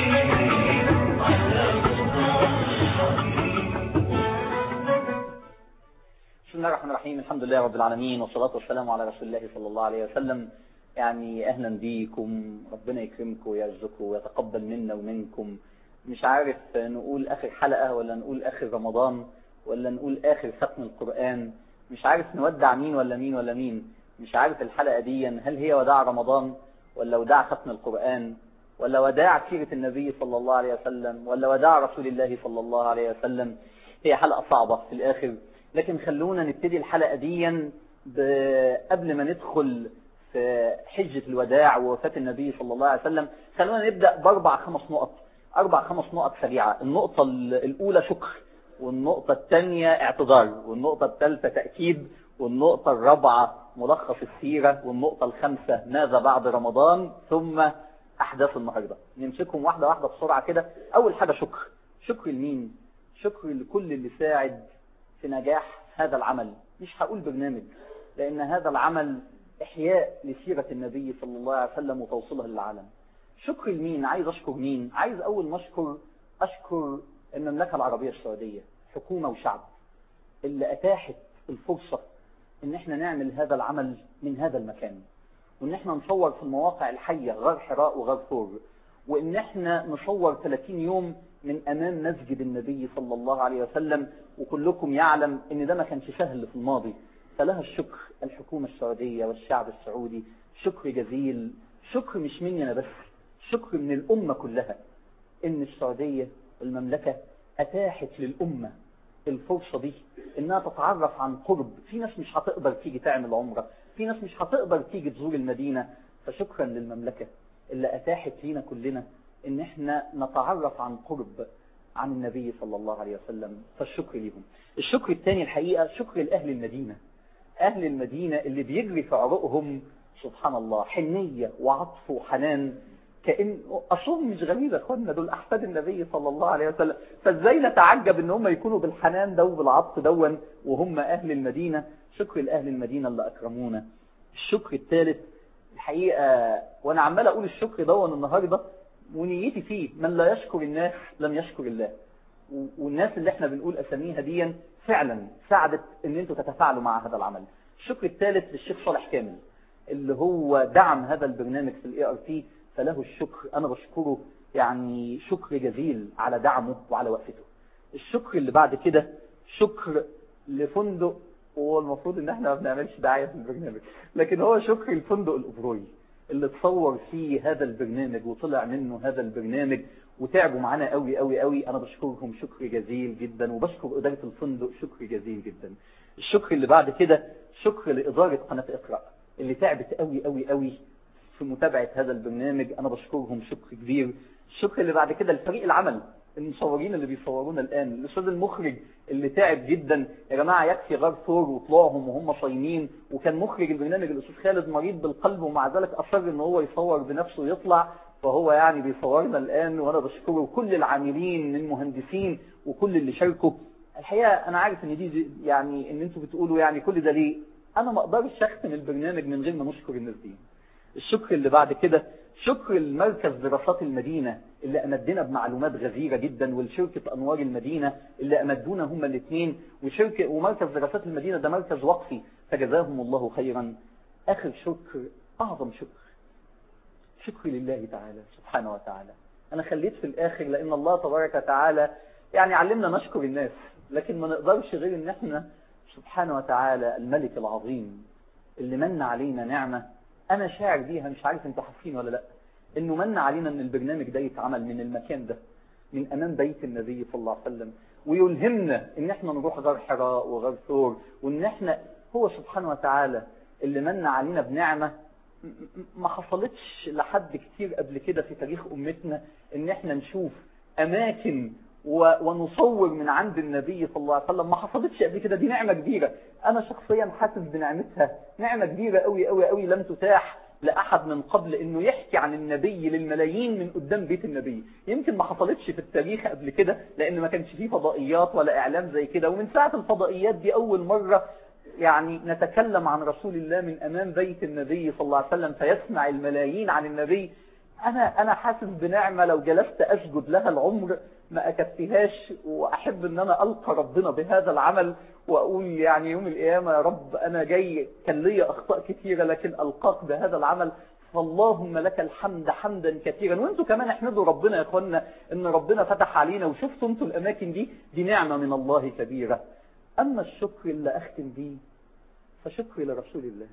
بسم الله الرحمن الرحيم الحمد لله رب العالمين والصلاة والسلام على رسول الله صلى الله عليه وسلم يعني أهلا بيكم ربنا يكرمكم ويعزكم ويتقبل منا ومنكم مش عارف نقول آخر حلقة ولا نقول آخر رمضان ولا نقول آخر ختم القرآن مش عارف نودع مين ولا مين ولا مين مش عارف الحلقة دي هل هي وداع رمضان ولا وداع ختم القرآن ولا وداع سيرة النبي صلى الله عليه وسلم ولا وداع رسول الله صلى الله عليه وسلم هي حلقة صعبة في الآخر لكن خلونا نبتدي الحلقة دي قبل ما ندخل في حجة الوداع ووفاة النبي صلى الله عليه وسلم خلونا نبدأ بأربع خمس نقط أربع خمس نقط سريعة النقطة الأولى شكر والنقطة الثانية اعتذار والنقطة الثالثة تأكيد والنقطة الرابعة ملخص السيرة والنقطة الخامسة ماذا بعد رمضان ثم أحداث النهاردة نمسكهم واحدة واحدة بسرعة كده أول حاجة شكر شكر لمين شكر لكل اللي ساعد في نجاح هذا العمل مش هقول برنامج لأن هذا العمل إحياء لسيرة النبي صلى الله عليه وسلم وتوصيلها للعالم شكر لمين عايز أشكر مين عايز أول ما أشكر أشكر المملكة العربية السعودية حكومة وشعب اللي أتاحت الفرصة ان احنا نعمل هذا العمل من هذا المكان وان احنا نصور في المواقع الحية غار حراء وغار ثور وان احنا نصور 30 يوم من امام مسجد النبي صلى الله عليه وسلم وكلكم يعلم ان ده ما كانش سهل في الماضي فلها الشكر الحكومة السعودية والشعب السعودي شكر جزيل شكر مش مني انا بس شكر من الامة كلها ان السعودية والمملكة اتاحت للامة الفرصة دي انها تتعرف عن قرب في ناس مش هتقدر تيجي تعمل عمرة في ناس مش هتقدر تيجي تزور المدينة فشكرا للمملكة اللي اتاحت لينا كلنا ان احنا نتعرف عن قرب عن النبي صلى الله عليه وسلم فالشكر ليهم الشكر الثاني الحقيقة شكر لأهل المدينة أهل المدينة اللي بيجري في عروقهم سبحان الله حنية وعطف وحنان كأن أصوم مش غريبة أخوانا دول أحفاد النبي صلى الله عليه وسلم فإزاي نتعجب إن هم يكونوا بالحنان ده وبالعطف دون وهم أهل المدينة شكر لأهل المدينة اللي أكرمونا الشكر الثالث الحقيقة وأنا عمال أقول الشكر دون النهاردة ونيتي فيه من لا يشكر الناس لم يشكر الله والناس اللي احنا بنقول أساميها دي فعلا ساعدت ان انتوا تتفاعلوا مع هذا العمل الشكر الثالث للشيخ صالح كامل اللي هو دعم هذا البرنامج في الاي ار تي فله الشكر انا بشكره يعني شكر جزيل على دعمه وعلى وقفته الشكر اللي بعد كده شكر لفندق وهو المفروض ان احنا ما بنعملش دعايه في البرنامج لكن هو شكر الفندق الابروي اللي تصور فيه هذا البرنامج وطلع منه هذا البرنامج وتعبوا معانا قوي قوي قوي انا بشكرهم شكر جزيل جدا وبشكر اداره الفندق شكر جزيل جدا الشكر اللي بعد كده شكر لاداره قناه اقرا اللي تعبت قوي قوي قوي في متابعه هذا البرنامج انا بشكرهم شكر كبير الشكر اللي بعد كده لفريق العمل المصورين اللي بيصورونا الآن الأستاذ المخرج اللي تعب جدا يا جماعة يكفي غار ثور وطلوعهم وهم صايمين وكان مخرج البرنامج الأستاذ خالد مريض بالقلب ومع ذلك أصر ان هو يصور بنفسه ويطلع فهو يعني بيصورنا الآن وأنا بشكره وكل العاملين من مهندسين وكل اللي شاركوا الحقيقة أنا عارف إن دي يعني إن أنتوا بتقولوا يعني كل ده ليه أنا ما أقدرش أختم البرنامج من غير ما نشكر الناس دي الشكر اللي بعد كده شكر المركز دراسات المدينة اللي أمدنا بمعلومات غزيرة جدا والشركة أنوار المدينة اللي أمدونا هما الاثنين وشركة ومركز دراسات المدينة ده مركز وقفي فجزاهم الله خيرا آخر شكر أعظم شكر شكر لله تعالى سبحانه وتعالى أنا خليت في الآخر لأن الله تبارك وتعالى يعني علمنا نشكر الناس لكن ما نقدرش غير ان احنا سبحانه وتعالى الملك العظيم اللي من علينا نعمة انا شاعر بيها مش عارف انتوا حاسين ولا لا انه من علينا ان البرنامج ده يتعمل من المكان ده من امام بيت النبي صلى الله عليه وسلم ويلهمنا ان احنا نروح غار حراء وغار ثور وان احنا هو سبحانه وتعالى اللي من علينا بنعمة ما حصلتش لحد كتير قبل كده في تاريخ امتنا ان احنا نشوف اماكن ونصور من عند النبي صلى الله عليه وسلم ما حصلتش قبل كده دي نعمة كبيرة انا شخصيا حاسس بنعمتها نعمة كبيرة قوي قوي قوي لم تتاح لأحد من قبل انه يحكي عن النبي للملايين من قدام بيت النبي يمكن ما حصلتش في التاريخ قبل كده لان ما كانش فيه فضائيات ولا اعلام زي كده ومن ساعة الفضائيات دي اول مرة يعني نتكلم عن رسول الله من امام بيت النبي صلى الله عليه وسلم فيسمع الملايين عن النبي انا انا حاسس بنعمة لو جلست اسجد لها العمر ما اكفيهاش واحب ان انا القى ربنا بهذا العمل واقول يعني يوم القيامة يا رب انا جاي كان لي اخطاء كثيرة لكن القاك بهذا العمل فاللهم لك الحمد حمدا كثيرا وانتوا كمان احمدوا ربنا يا اخوانا ان ربنا فتح علينا وشفتوا انتوا الاماكن دي دي نعمة من الله كبيرة اما الشكر اللي اختم بيه فشكري لرسول الله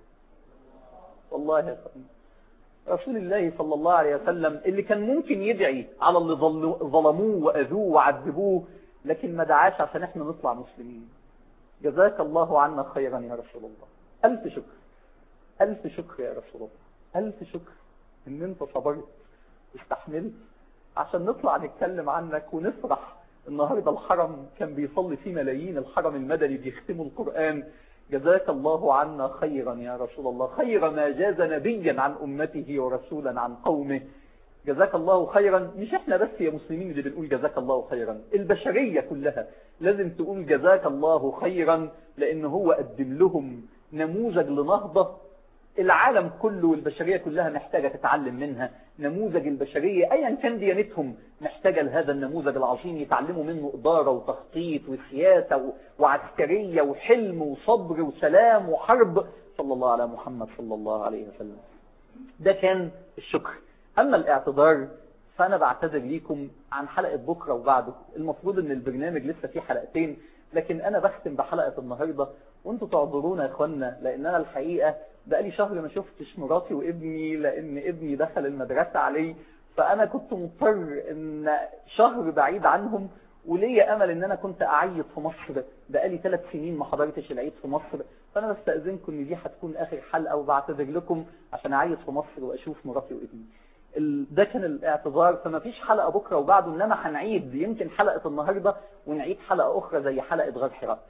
والله يا اخوانا رسول الله صلى الله عليه وسلم اللي كان ممكن يدعي على اللي ظلموه وأذوه وعذبوه لكن ما دعاش عشان احنا نطلع مسلمين جزاك الله عنا خيرا يا رسول الله ألف شكر ألف شكر يا رسول الله ألف شكر إن أنت صبرت واستحملت عشان نطلع نتكلم عنك ونفرح النهاردة الحرم كان بيصلي فيه ملايين الحرم المدني بيختموا القرآن جزاك الله عنا خيرا يا رسول الله خير ما جاز نبيا عن أمته ورسولا عن قومه جزاك الله خيرا مش احنا بس يا مسلمين اللي بنقول جزاك الله خيرا البشرية كلها لازم تقول جزاك الله خيرا لان هو قدم لهم نموذج لنهضة العالم كله والبشرية كلها محتاجة تتعلم منها نموذج البشرية ايا كان ديانتهم محتاجة لهذا النموذج العظيم يتعلموا منه إدارة وتخطيط وسياسة وعسكرية وحلم وصبر وسلام وحرب صلى الله على محمد صلى الله عليه وسلم ده كان الشكر أما الاعتذار فأنا بعتذر ليكم عن حلقة بكرة وبعده المفروض أن البرنامج لسه فيه حلقتين لكن أنا بختم بحلقة النهاردة وانتوا تعذرونا يا اخوانا لان انا الحقيقة بقالي شهر ما شفتش مراتي وابني لان ابني دخل المدرسة عليه فانا كنت مضطر ان شهر بعيد عنهم وليا امل ان انا كنت اعيط في مصر بقالي ثلاث سنين ما حضرتش العيد في مصر فانا بستأذنكم ان دي هتكون اخر حلقة وبعتذر لكم عشان اعيط في مصر واشوف مراتي وابني ده كان الاعتذار فما فيش حلقة بكرة وبعده انما هنعيد يمكن حلقة النهاردة ونعيد حلقة اخرى زي حلقة غار حراء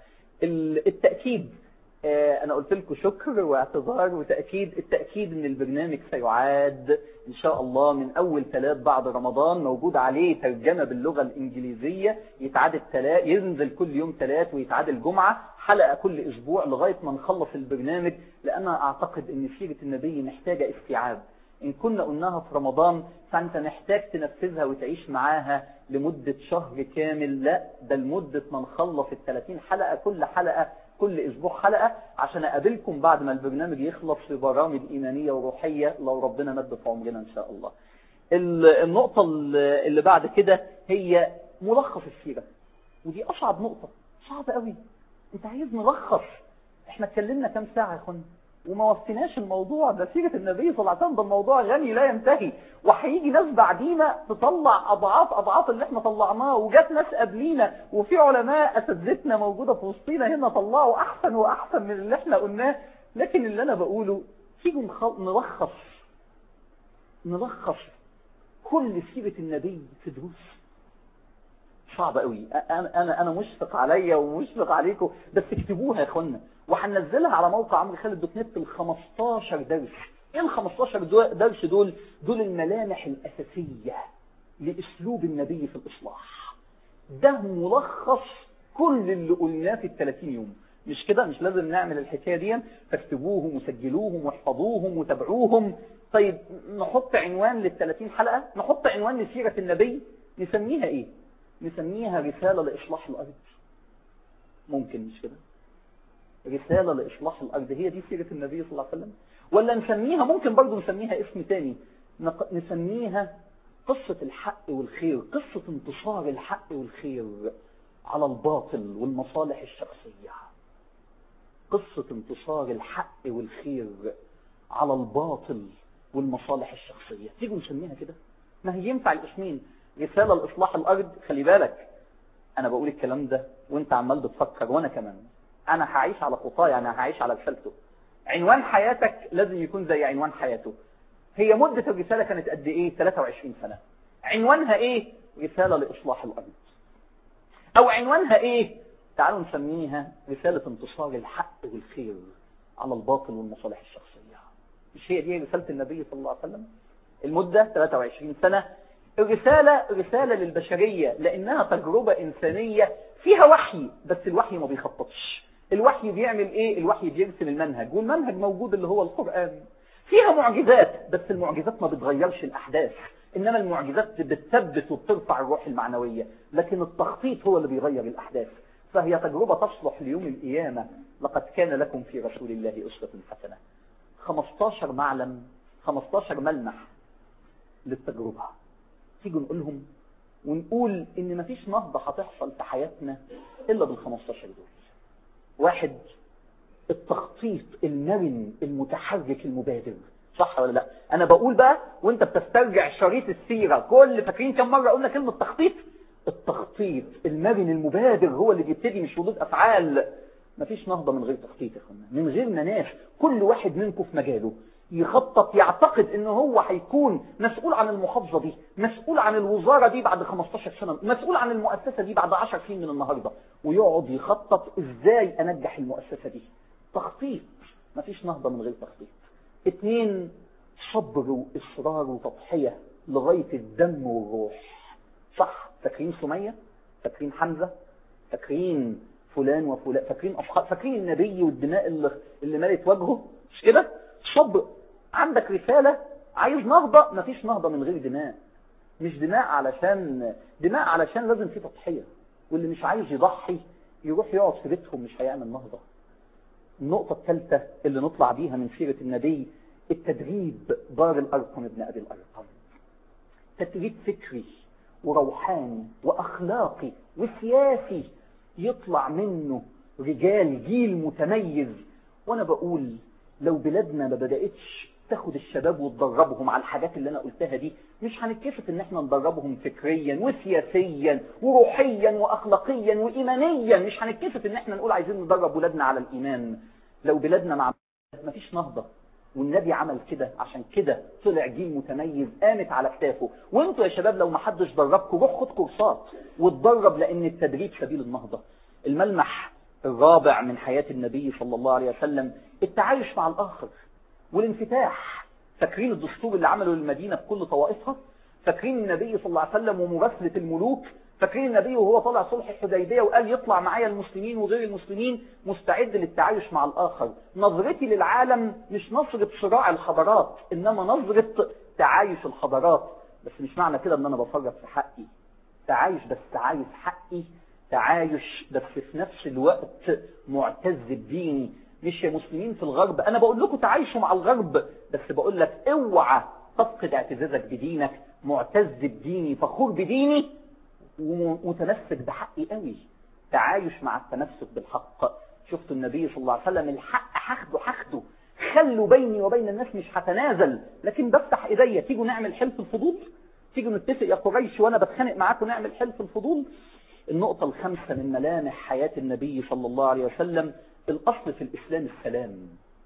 التأكيد انا قلت لكم شكر واعتذار وتأكيد التأكيد ان البرنامج سيعاد ان شاء الله من اول ثلاث بعد رمضان موجود عليه ترجمة باللغة الانجليزية يتعاد الثلاث ينزل كل يوم ثلاث ويتعاد الجمعة حلقة كل اسبوع لغاية ما نخلص البرنامج لان اعتقد ان سيرة النبي محتاجة استيعاب إن كنا قلناها في رمضان فأنت محتاج تنفذها وتعيش معاها لمدة شهر كامل لا ده لمدة ما نخلص الثلاثين حلقة كل حلقة كل أسبوع حلقة عشان أقابلكم بعد ما البرنامج يخلص في برامج إيمانية وروحية لو ربنا مد في عمرنا إن شاء الله النقطة اللي بعد كده هي ملخص السيرة ودي أصعب نقطة صعبة قوي أنت عايز ملخص احنا اتكلمنا كام ساعة يا اخوانا وما وفيناش الموضوع ده سيرة النبي صلى الله عليه وسلم ده الموضوع غني لا ينتهي وهيجي ناس بعدينا تطلع أضعاف أضعاف اللي احنا طلعناه وجات ناس قبلينا وفي علماء أساتذتنا موجودة في وسطينا هنا طلعوا أحسن وأحسن من اللي احنا قلناه لكن اللي أنا بقوله تيجوا نلخص نلخص كل سيرة النبي في دروس صعب قوي انا انا انا مشفق عليا ومشفق عليكم بس اكتبوها يا اخوانا وهننزلها على موقع عمرو خالد دوت نت ال 15 درس ايه ال 15 درس دول دول الملامح الاساسيه لاسلوب النبي في الاصلاح ده ملخص كل اللي قلناه في ال 30 يوم مش كده مش لازم نعمل الحكايه دي فاكتبوهم وسجلوهم واحفظوهم وتابعوهم طيب نحط عنوان لل 30 حلقه نحط عنوان لسيره النبي نسميها ايه نسميها رسالة لإصلاح الأرض ممكن مش كده رسالة لإصلاح الأرض هي دي سيرة النبي صلى الله عليه وسلم ولا نسميها ممكن برضو نسميها اسم تاني نسميها قصة الحق والخير قصة انتصار الحق والخير على الباطل والمصالح الشخصية قصة انتصار الحق والخير على الباطل والمصالح الشخصية تيجوا نسميها كده ما هي ينفع الاسمين رسالة لإصلاح الأرض خلي بالك أنا بقول الكلام ده وانت عمال بتفكر وأنا كمان أنا هعيش على خطاه يعني هعيش على رسالته عنوان حياتك لازم يكون زي عنوان حياته هي مدة الرسالة كانت قد إيه 23 سنة عنوانها إيه رسالة لإصلاح الأرض أو عنوانها إيه تعالوا نسميها رسالة انتصار الحق والخير على الباطل والمصالح الشخصية مش هي دي رسالة النبي صلى الله عليه وسلم المدة 23 سنة الرسالة رسالة للبشرية لأنها تجربة إنسانية فيها وحي بس الوحي ما بيخططش الوحي بيعمل إيه؟ الوحي بيرسم المنهج والمنهج موجود اللي هو القرآن فيها معجزات بس المعجزات ما بتغيرش الأحداث إنما المعجزات بتثبت وبترفع الروح المعنوية لكن التخطيط هو اللي بيغير الأحداث فهي تجربة تصلح ليوم القيامة لقد كان لكم في رسول الله أسوة حسنة 15 معلم 15 ملمح للتجربة تيجوا نقولهم ونقول ان مفيش نهضة هتحصل في حياتنا الا بال 15 دول واحد التخطيط المرن المتحرك المبادر صح ولا لا انا بقول بقى وانت بتسترجع شريط السيرة كل فاكرين كم مرة قلنا كلمة تخطيط التخطيط المرن المبادر هو اللي بيبتدي مش ردود افعال مفيش نهضة من غير تخطيط يا اخوانا من غير مناش كل واحد منكم في مجاله يخطط يعتقد ان هو هيكون مسؤول عن المحافظة دي مسؤول عن الوزارة دي بعد 15 سنة مسؤول عن المؤسسة دي بعد 10 سنين من النهاردة ويقعد يخطط ازاي انجح المؤسسة دي تخطيط مفيش نهضة من غير تخطيط اتنين صبر واصرار وتضحية لغاية الدم والروح صح فاكرين سمية فاكرين حمزة فاكرين فلان وفلان فاكرين أفخار فاكرين النبي والدماء اللي, اللي مالت وجهه مش كده صبر عندك رسالة عايز نهضة مفيش نهضة من غير دماء مش دماء علشان دماء علشان لازم في تضحية واللي مش عايز يضحي يروح يقعد في بيتهم مش هيعمل نهضة النقطة الثالثة اللي نطلع بيها من سيرة النبي التدريب دار الأرقم ابن أبي الأرقم تدريب فكري وروحاني وأخلاقي وسياسي يطلع منه رجال جيل متميز وأنا بقول لو بلادنا ما بدأتش تاخد الشباب وتدربهم على الحاجات اللي أنا قلتها دي مش هنتكسف إن احنا ندربهم فكريا وسياسيا وروحيا وأخلاقيا وإيمانيا مش هنتكسف إن احنا نقول عايزين ندرب ولادنا على الإيمان لو بلادنا مع مفيش نهضة والنبي عمل كده عشان كده طلع جيل متميز قامت على كتافه وانتوا يا شباب لو ما حدش دربكم روح خد كورسات واتدرب لان التدريب سبيل النهضة الملمح الرابع من حياة النبي صلى الله عليه وسلم التعايش مع الآخر والانفتاح فاكرين الدستور اللي عمله المدينة بكل طوائفها فاكرين النبي صلى الله عليه وسلم ومراسلة الملوك فاكرين النبي وهو طالع صلح الحديبية وقال يطلع معايا المسلمين وغير المسلمين مستعد للتعايش مع الآخر نظرتي للعالم مش نظرة صراع الحضارات إنما نظرة تعايش الحضارات بس مش معنى كده ان انا بفرط في حقي تعايش بس عايز حقي تعايش بس في نفس الوقت معتز بديني مش يا مسلمين في الغرب انا بقول لكم تعايشوا مع الغرب بس بقول لك اوعى تفقد اعتزازك بدينك معتز بديني فخور بديني ومتمسك بحقي قوي تعايش مع التمسك بالحق شفتوا النبي صلى الله عليه وسلم الحق هاخده هاخده خلوا بيني وبين الناس مش هتنازل لكن بفتح ايديا تيجوا نعمل حلف الفضول تيجوا نتفق يا قريش وانا بتخانق معاكم نعمل حلف الفضول النقطة الخامسة من ملامح حياة النبي صلى الله عليه وسلم الأصل في الإسلام السلام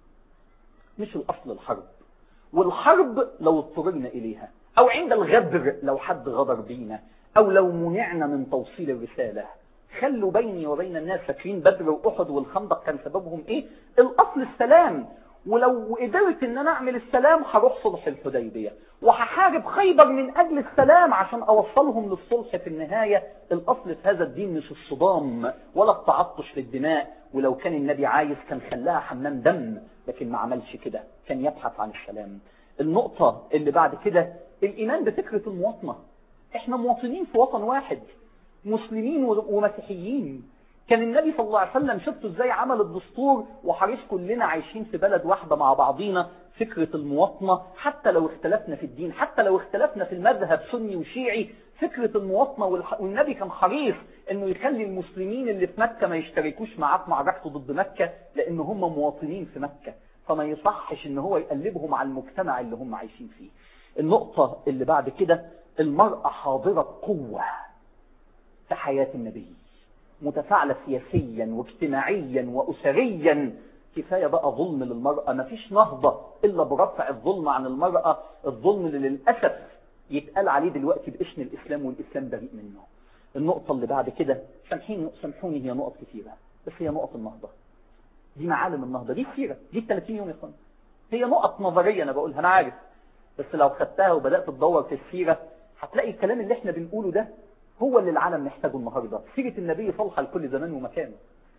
مش الأصل الحرب والحرب لو اضطررنا إليها أو عند الغدر لو حد غدر بينا أو لو منعنا من توصيل الرسالة خلوا بيني وبين الناس فاكرين بدر وأحد والخندق كان سببهم إيه الأصل السلام ولو قدرت ان انا اعمل السلام هروح صلح الحديبية وهحارب خيبر من اجل السلام عشان اوصلهم للصلح في النهاية الاصل في هذا الدين مش الصدام ولا التعطش للدماء ولو كان النبي عايز كان خلاها حمام دم لكن ما عملش كده كان يبحث عن السلام النقطة اللي بعد كده الايمان بفكرة المواطنة احنا مواطنين في وطن واحد مسلمين ومسيحيين كان النبي صلى الله عليه وسلم شفتوا ازاي عمل الدستور وحريص كلنا عايشين في بلد واحدة مع بعضينا فكرة المواطنة حتى لو اختلفنا في الدين حتى لو اختلفنا في المذهب سني وشيعي فكرة المواطنة والنبي كان حريص انه يخلي المسلمين اللي في مكة ما يشتركوش معاه في معركته ضد مكة لان هم مواطنين في مكة فما يصحش ان هو يقلبهم على المجتمع اللي هم عايشين فيه النقطة اللي بعد كده المرأة حاضرة بقوة في حياة النبي متفاعلة سياسيا واجتماعيا وأسريا كفاية بقى ظلم للمرأة مفيش نهضة إلا برفع الظلم عن المرأة الظلم اللي للأسف يتقال عليه دلوقتي باسم الإسلام والإسلام بريء منه النقطة اللي بعد كده سامحيني سامحوني هي نقط كثيرة بس هي نقط النهضة دي معالم النهضة دي كثيرة دي 30 يوم يا اخوان هي نقط نظرية أنا بقولها أنا عارف بس لو خدتها وبدأت تدور في السيرة هتلاقي الكلام اللي احنا بنقوله ده هو اللي العالم محتاجه النهاردة سيرة النبي صالحة لكل زمان ومكان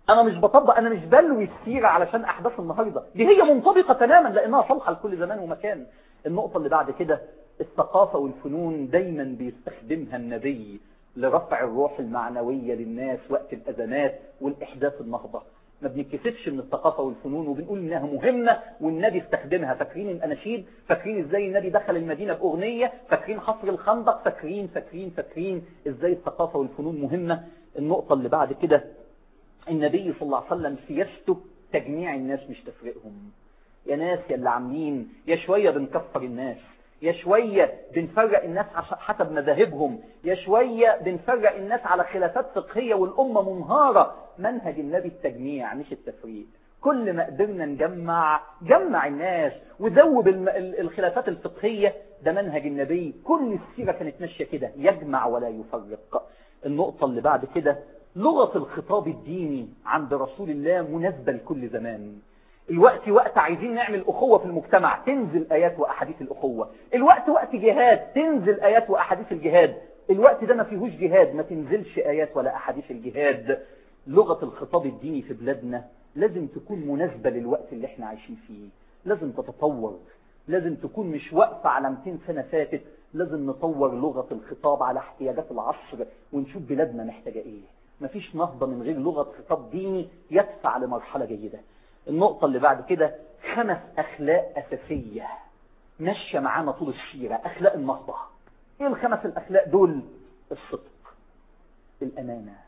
انا مش بطبق انا مش بلوي السيرة علشان احداث النهاردة دي هي منطبقة تماما لانها صالحة لكل زمان ومكان النقطة اللي بعد كده الثقافة والفنون دايما بيستخدمها النبي لرفع الروح المعنوية للناس وقت الازمات والاحداث النهضة ما بنتكسفش من الثقافة والفنون وبنقول انها مهمة والنبي استخدمها فاكرين الاناشيد فاكرين ازاي النبي دخل المدينة باغنية فاكرين حفر الخندق فاكرين فاكرين فاكرين ازاي الثقافة والفنون مهمة النقطة اللي بعد كده النبي صلى الله عليه وسلم سياسته تجميع الناس مش تفرقهم يا ناس يا اللي عاملين يا شوية بنكفر الناس يا شوية بنفرق الناس حسب مذاهبهم يا شوية بنفرق الناس على خلافات فقهية والأمة منهارة منهج النبي التجميع مش التفريق كل ما قدرنا نجمع جمع الناس وذوب الخلافات الفقهية ده منهج النبي كل السيرة كانت ماشية كده يجمع ولا يفرق النقطة اللي بعد كده لغة الخطاب الديني عند رسول الله مناسبة لكل زمان الوقت وقت عايزين نعمل أخوة في المجتمع تنزل آيات وأحاديث الأخوة الوقت وقت جهاد تنزل آيات وأحاديث الجهاد الوقت ده ما فيهوش جهاد ما تنزلش آيات ولا أحاديث الجهاد لغة الخطاب الديني في بلادنا لازم تكون مناسبة للوقت اللي احنا عايشين فيه لازم تتطور لازم تكون مش واقفة على 200 سنة فاتت لازم نطور لغة الخطاب على احتياجات العصر ونشوف بلادنا محتاجة ايه مفيش نهضة من غير لغة خطاب ديني يدفع لمرحلة جيدة النقطة اللي بعد كده خمس أخلاق أساسية ماشية معانا طول السيرة أخلاق النهضة إيه الخمس الأخلاق دول الصدق الأمانة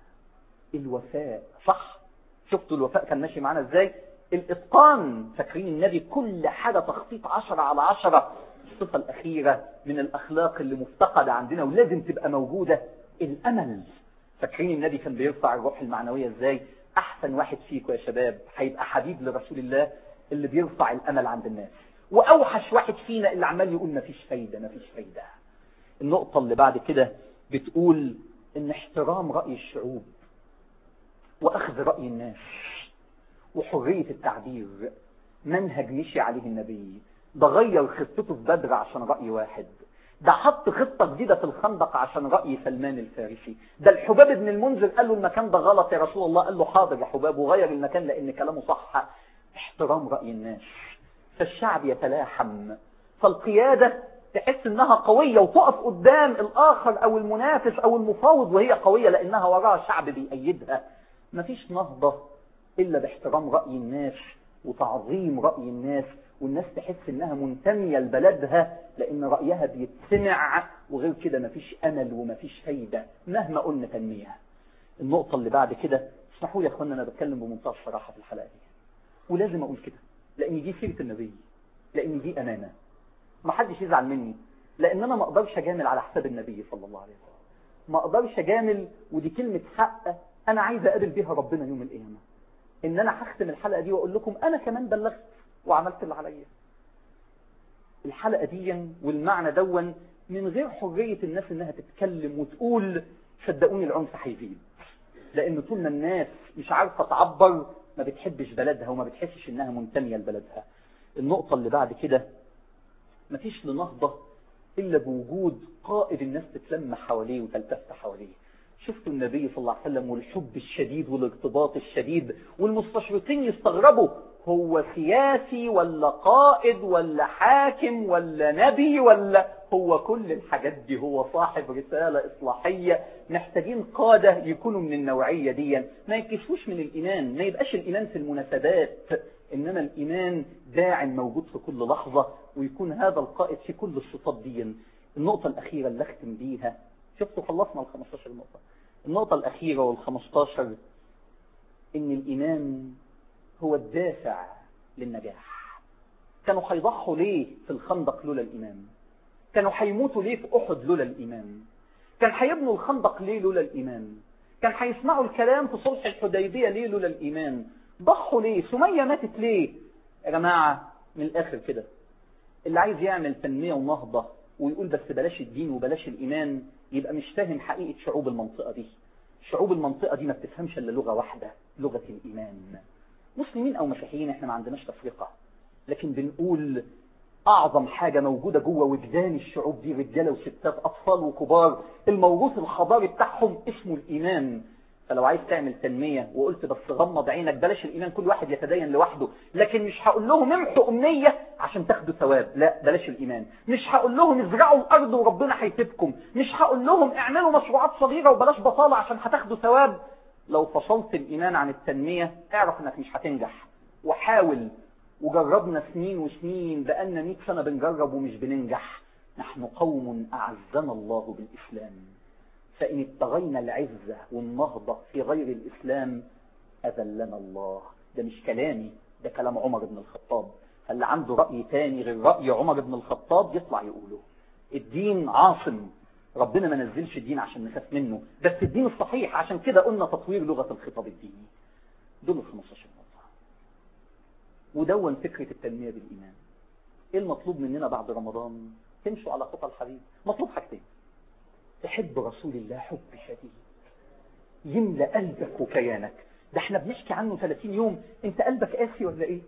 الوفاء صح شفتوا الوفاء كان ماشي معانا إزاي الإتقان فاكرين النبي كل حاجة تخطيط عشرة على عشرة الصفة الأخيرة من الأخلاق اللي مفتقدة عندنا ولازم تبقى موجودة الأمل فاكرين النبي كان بيرفع الروح المعنوية إزاي أحسن واحد فيكم يا شباب هيبقى حبيب لرسول الله اللي بيرفع الأمل عند الناس وأوحش واحد فينا اللي عمال يقول مفيش فايدة مفيش فايدة النقطة اللي بعد كده بتقول إن احترام رأي الشعوب وأخذ رأي الناس وحرية التعبير منهج مشي عليه النبي ده غير خطته في بدر عشان رأي واحد ده حط خطة جديدة في الخندق عشان رأي سلمان الفارسي ده الحباب بن المنذر قال له المكان ده غلط يا رسول الله قال له حاضر يا حباب وغير المكان لأن كلامه صح احترام رأي الناس فالشعب يتلاحم فالقيادة تحس انها قوية وتقف قدام الاخر او المنافس او المفاوض وهي قوية لانها وراها شعب بيأيدها مفيش نهضة الا باحترام رأي الناس وتعظيم رأي الناس والناس تحس انها منتمية لبلدها لان رأيها بيتسمع وغير كده مفيش امل ومفيش فايدة مهما قلنا تنمية النقطة اللي بعد كده اسمحوا لي يا اخوانا انا بتكلم بمنتهى الصراحة في الحلقة دي ولازم اقول كده لان دي سيرة النبي لان دي امانة ما حدش يزعل مني لان انا ما اقدرش اجامل على حساب النبي صلى الله عليه وسلم ما اقدرش اجامل ودي كلمة حق انا عايز اقابل بيها ربنا يوم القيامة ان انا هختم الحلقة دي واقول لكم انا كمان بلغت وعملت اللي عليا الحلقة دي والمعنى دون من غير حرية الناس انها تتكلم وتقول صدقوني العنف هيزيد لان طول ما الناس مش عارفة تعبر ما بتحبش بلدها وما بتحسش انها منتمية لبلدها النقطة اللي بعد كده مفيش لنهضة الا بوجود قائد الناس تتلم حواليه وتلتف حواليه شفتوا النبي صلى الله عليه وسلم والحب الشديد والارتباط الشديد والمستشرقين يستغربوا هو سياسي ولا قائد ولا حاكم ولا نبي ولا هو كل الحاجات دي هو صاحب رسالة إصلاحية محتاجين قادة يكونوا من النوعية دي ما يكشفوش من الإيمان ما يبقاش الإيمان في المناسبات إنما الإيمان داعم موجود في كل لحظة ويكون هذا القائد في كل الصفات دي النقطة الأخيرة اللي أختم بيها شفتوا خلصنا ال 15 نقطة النقطة الأخيرة وال 15 إن الإيمان هو الدافع للنجاح كانوا هيضحوا ليه في الخندق لولا الإيمان كانوا هيموتوا ليه في أحد لولا الإيمان كان هيبنوا الخندق ليه لولا الإيمان كان هيسمعوا الكلام في صلح الحديبية ليه لولا الإيمان ضحوا ليه سمية ماتت ليه يا جماعة من الآخر كده اللي عايز يعمل تنمية ونهضة ويقول بس بلاش الدين وبلاش الإيمان يبقى مش فاهم حقيقة شعوب المنطقة دي شعوب المنطقة دي ما بتفهمش إلا لغة واحدة لغة الإيمان مسلمين أو مسيحيين احنا ما عندناش تفرقة لكن بنقول أعظم حاجة موجودة جوه وجدان الشعوب دي رجالة وستات أطفال وكبار الموروث الحضاري بتاعهم اسمه الإيمان فلو عايز تعمل تنمية وقلت بس غمض عينك بلاش الإيمان كل واحد يتدين لوحده لكن مش هقول لهم امحوا أمنية عشان تاخدوا ثواب لا بلاش الإيمان مش هقول لهم ازرعوا الأرض وربنا هيسيبكم مش هقول لهم اعملوا مشروعات صغيرة وبلاش بطالة عشان هتاخدوا ثواب لو فصلت الإيمان عن التنمية اعرف انك مش هتنجح وحاول وجربنا سنين وسنين بقالنا 100 سنة بنجرب ومش بننجح نحن قوم أعزنا الله بالإسلام فإن ابتغينا العزة والنهضة في غير الإسلام أذلنا الله ده مش كلامي ده كلام عمر بن الخطاب فاللي عنده رأي تاني غير رأي عمر بن الخطاب يطلع يقوله الدين عاصم ربنا ما نزلش الدين عشان نخاف منه بس الدين الصحيح عشان كده قلنا تطوير لغة الخطاب الديني دول ال 15 نقطة ودون فكرة التنمية بالإيمان ايه المطلوب مننا بعد رمضان تمشوا على خطى الحبيب مطلوب حاجتين تحب رسول الله حب شديد يملى قلبك وكيانك ده احنا بنحكي عنه 30 يوم انت قلبك قاسي ولا ايه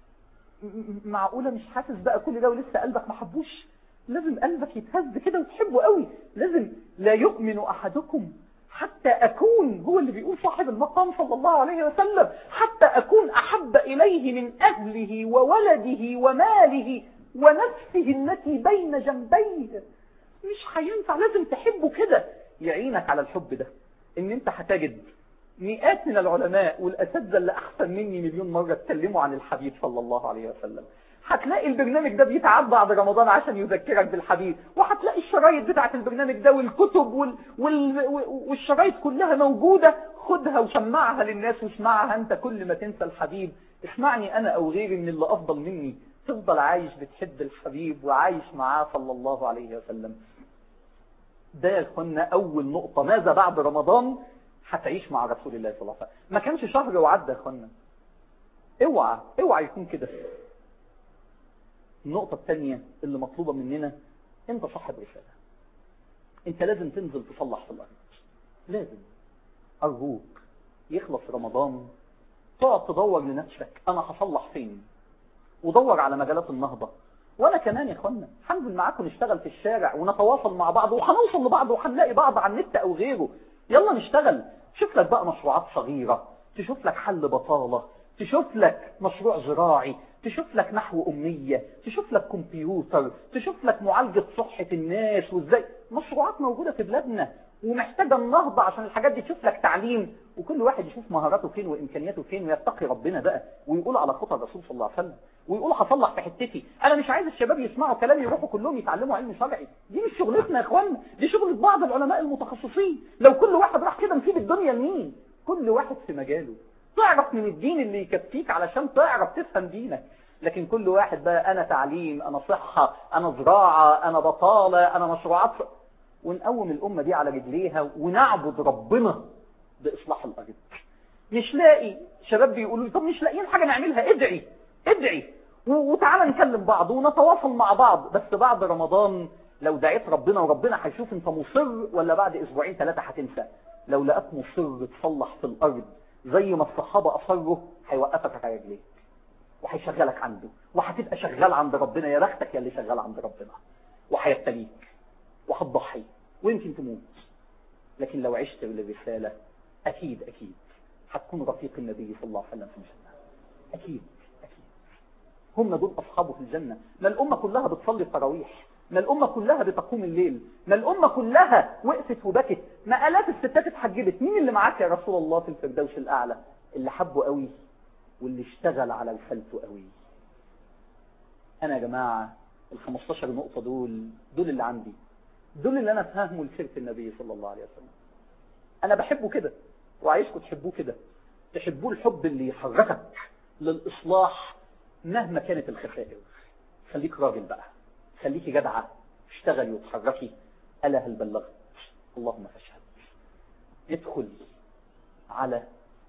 معقولة مش حاسس بقى كل ده ولسه قلبك ما حبوش لازم قلبك يتهز كده وتحبه قوي لازم لا يؤمن احدكم حتى أكون هو اللي بيقول صاحب المقام صلى الله عليه وسلم حتى أكون أحب إليه من أهله وولده وماله ونفسه التي بين جنبيه مش هينفع لازم تحبه كده يعينك على الحب ده ان انت هتجد مئات من العلماء والاساتذه اللي احسن مني مليون مره اتكلموا عن الحبيب صلى الله عليه وسلم هتلاقي البرنامج ده بيتعاد بعد رمضان عشان يذكرك بالحبيب وهتلاقي الشرايط بتاعت البرنامج ده والكتب وال... وال... والشرايط كلها موجودة خدها وسمعها للناس واسمعها انت كل ما تنسى الحبيب اسمعني انا او غيري من اللي افضل مني تفضل عايش بتحب الحبيب وعايش معاه صلى الله عليه وسلم ده يا اخوانا اول نقطة ماذا بعد رمضان هتعيش مع رسول الله صلى الله عليه وسلم ما كانش شهر وعدى يا اخوانا اوعى اوعى يكون كده النقطة الثانية اللي مطلوبة مننا انت صاحب رسالة انت لازم تنزل تصلح في الارض لازم ارجوك يخلص رمضان تقعد تدور لنفسك انا هصلح فين ودور على مجالات النهضة وانا كمان يا اخوانا هنزل معاكم نشتغل في الشارع ونتواصل مع بعض وهنوصل لبعض وهنلاقي بعض على النت او غيره يلا نشتغل شوف لك بقى مشروعات صغيرة تشوف لك حل بطالة تشوف لك مشروع زراعي تشوف لك نحو أمية تشوف لك كمبيوتر تشوف لك معالجة صحة الناس وازاي مشروعات موجودة في بلادنا ومحتاجة النهضة عشان الحاجات دي تشوف لك تعليم وكل واحد يشوف مهاراته فين وإمكانياته فين ويتقي ربنا بقى ويقول على خطى الرسول صلى الله عليه وسلم ويقول هصلح في حتتي انا مش عايز الشباب يسمعوا كلامي يروحوا كلهم يتعلموا علم شرعي دي مش شغلتنا يا اخوانا دي شغلة بعض العلماء المتخصصين لو كل واحد راح كده نسيب الدنيا لمين كل واحد في مجاله تعرف من الدين اللي يكفيك علشان تعرف تفهم دينك لكن كل واحد بقى انا تعليم انا صحة انا زراعة انا بطالة انا مشروعات ونقوم الامة دي على رجليها ونعبد ربنا باصلاح الارض مش لاقي شباب بيقولوا لي طب مش لاقيين حاجة نعملها ادعي ادعي وتعالى نكلم بعض ونتواصل مع بعض بس بعد رمضان لو دعيت ربنا وربنا هيشوف انت مصر ولا بعد اسبوعين ثلاثة هتنسى لو لقاك مصر تصلح في الارض زي ما الصحابة اصروا هيوقفك على رجليك وهيشغلك عنده وهتبقى شغال عند ربنا يا بختك يا اللي شغال عند ربنا وهيبتليك وهتضحي ويمكن تموت لكن لو عشت للرسالة اكيد اكيد هتكون رفيق النبي صلى الله عليه وسلم في الجنة اكيد اكيد هم دول اصحابه في الجنة ما الامة كلها بتصلي التراويح ما الامة كلها بتقوم الليل ما الامة كلها وقفت وبكت ما الاف الستات اتحجبت مين اللي معاك يا رسول الله في الفردوس الاعلى اللي حبه قوي واللي اشتغل على رسالته قوي انا يا جماعة ال 15 نقطة دول دول اللي عندي دول اللي انا فاهمه لسيرة النبي صلى الله عليه وسلم انا بحبه كده وعايزكم تحبوه كده تحبوه الحب اللي يحركك للاصلاح مهما كانت الخسائر خليك راجل بقى خليكي جدعة اشتغلي وتحركي ألا هل بلغت اللهم فاشهد ندخل على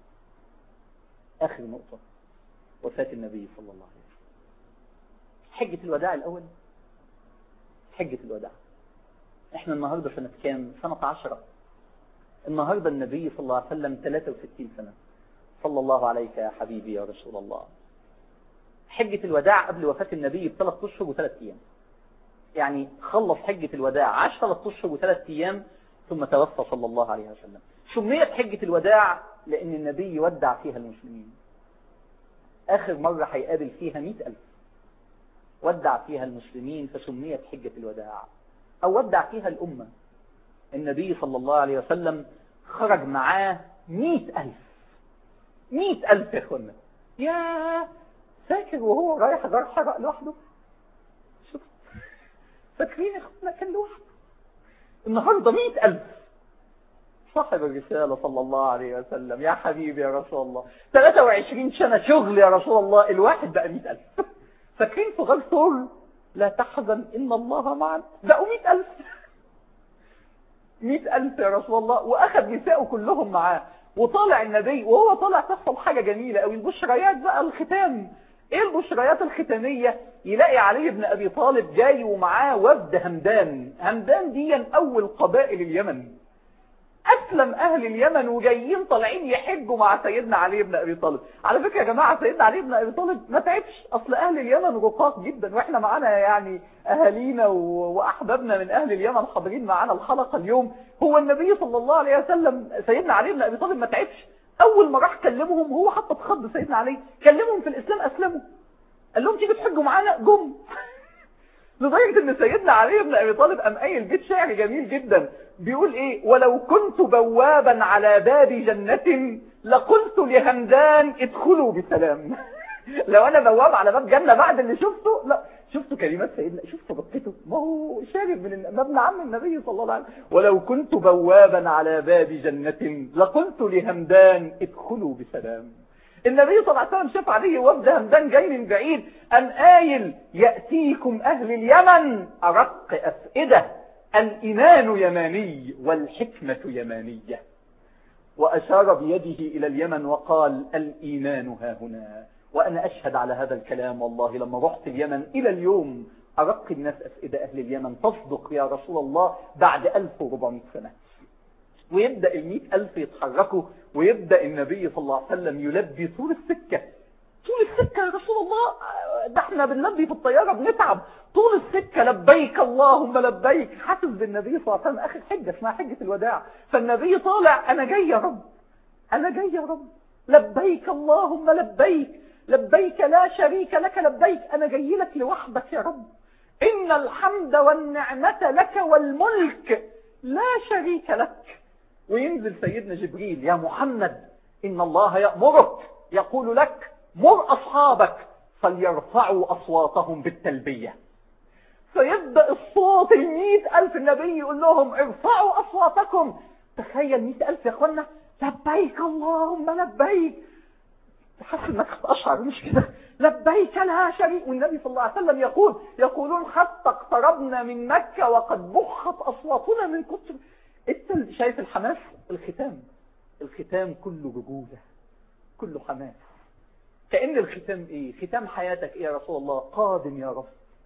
آخر نقطة وفاة النبي صلى الله عليه وسلم حجة الوداع الأول حجة الوداع احنا النهاردة سنة كام سنة عشرة النهاردة النبي صلى الله عليه وسلم 63 سنة صلى الله عليك يا حبيبي يا رسول الله حجة الوداع قبل وفاة النبي بثلاث أشهر وثلاث أيام يعني خلص حجة الوداع عاش ثلاث أشهر وثلاث أيام ثم توفى صلى الله عليه وسلم سميت حجة الوداع لأن النبي يودع فيها المسلمين آخر مرة هيقابل فيها مئة ألف ودع فيها المسلمين فسميت حجة الوداع أو ودع فيها الأمة النبي صلى الله عليه وسلم خرج معاه مئة ألف مئة ألف يا أخوانا يا فاكر وهو رايح غار حرق لوحده شوف فاكرين يا أخوانا كان لوحده النهاردة مئة ألف صاحب الرسالة صلى الله عليه وسلم يا حبيبي يا رسول الله 23 سنة شغل يا رسول الله الواحد بقى 100000 فاكرين في غار ثور لا تحزن إن الله معنا بقوا 100000 100000 يا رسول الله وأخذ نساءه كلهم معاه وطالع النبي وهو طالع تحصل حاجة جميلة قوي البشريات بقى الختام ايه البشريات الختامية يلاقي علي بن ابي طالب جاي ومعاه وفد همدان همدان دي اول قبائل اليمن أسلم أهل اليمن وجايين طالعين يحجوا مع سيدنا علي بن أبي طالب على فكرة يا جماعة سيدنا علي بن أبي طالب ما تعبش أصل أهل اليمن رقاق جدا وإحنا معانا يعني أهالينا وأحبابنا من أهل اليمن حاضرين معانا الحلقة اليوم هو النبي صلى الله عليه وسلم سيدنا علي بن أبي طالب ما تعبش أول ما راح كلمهم هو حتى اتخض سيدنا علي كلمهم في الإسلام أسلموا قال لهم تيجي تحجوا معانا جم لدرجة ان سيدنا علي بن ابي طالب قام قايل بيت شعر جميل جدا بيقول ايه ولو كنت بوابا على باب جنة لقلت لهمدان ادخلوا بسلام لو انا بواب على باب جنة بعد اللي شفته لا شفتوا كلمات سيدنا شفتوا رقته ما هو شارب من ابن عم النبي صلى الله عليه وسلم ولو كنت بوابا على باب جنة لقلت لهمدان ادخلوا بسلام النبي صلى الله عليه وسلم شاف عليه وفد همدان جاي من بعيد أم قايل يأتيكم أهل اليمن أرق أفئدة الإيمان يماني والحكمة يمانية وأشار بيده إلى اليمن وقال الإيمان ها هنا وأنا أشهد على هذا الكلام والله لما رحت اليمن إلى اليوم أرق الناس أفئدة أهل اليمن تصدق يا رسول الله بعد 1400 سنة ويبدأ المئة ألف يتحركوا ويبدأ النبي صلى الله عليه وسلم يلبي طول السكة طول السكة يا رسول الله ده احنا بنلبي في الطيارة بنتعب طول السكة لبيك اللهم لبيك حاسس بالنبي صلى الله عليه وسلم آخر حجة اسمها حجة الوداع فالنبي طالع أنا جاي يا رب أنا جاي يا رب لبيك اللهم لبيك لبيك لا شريك لك لبيك أنا جاي لك لوحدك يا رب إن الحمد والنعمة لك والملك لا شريك لك وينزل سيدنا جبريل يا محمد إن الله يأمرك يقول لك مر أصحابك فليرفعوا أصواتهم بالتلبية فيبدأ الصوت المئة ألف النبي يقول لهم ارفعوا أصواتكم تخيل مئة ألف يا أخوانا لبيك اللهم لبيك تحس انك اشعر مش كده لبيك لا شريك والنبي صلى الله عليه وسلم يقول يقولون حتى اقتربنا من مكة وقد بخت أصواتنا من كتر انت شايف الحماس الختام الختام كله رجولة كله حماس كأن الختام ايه ختام حياتك ايه يا رسول الله قادم يا رب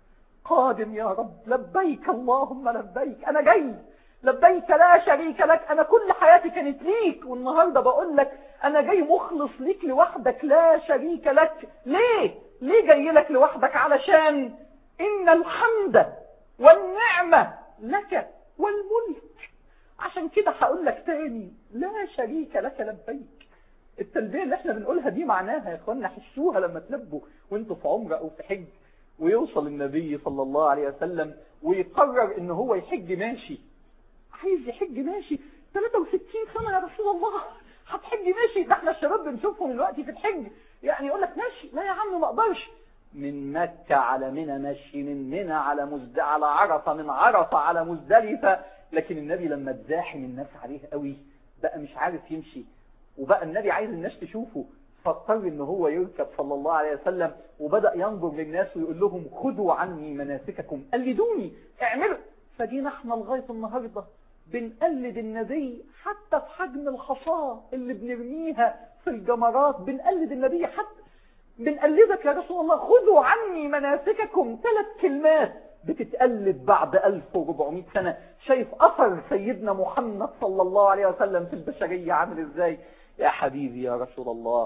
قادم يا رب لبيك اللهم لبيك انا جاي لبيك لا شريك لك انا كل حياتي كانت ليك والنهاردة بقول لك انا جاي مخلص ليك لوحدك لا شريك لك ليه ليه جاي لك لوحدك علشان ان الحمد والنعمة لك والملك عشان كده هقول لك تاني لا شريك لك لبيك التلبية اللي احنا بنقولها دي معناها يا اخوانا حسوها لما تلبوا وانتوا في عمره او في حج ويوصل النبي صلى الله عليه وسلم ويقرر ان هو يحج ماشي عايز يحج ماشي 63 سنة يا رسول الله هتحج ماشي ده احنا الشباب بنشوفهم دلوقتي في الحج يعني يقول لك ماشي لا يا عم ما اقدرش من مكة على منى ماشي من منى على مزد على عرفة من عرفة على مزدلفة لكن النبي لما تزاحم الناس عليه قوي بقى مش عارف يمشي وبقى النبي عايز الناس تشوفه فاضطر ان هو يركب صلى الله عليه وسلم وبدأ ينظر للناس ويقول لهم خذوا عني مناسككم قلدوني اعملوا فجينا احنا لغاية النهاردة بنقلد النبي حتى في حجم الحصاة اللي بنرميها في الجمرات بنقلد النبي حتى بنقلدك يا رسول الله خذوا عني مناسككم ثلاث كلمات بتتقلد بعد 1400 سنة شايف أثر سيدنا محمد صلى الله عليه وسلم في البشرية عامل إزاي يا حبيبي يا رسول الله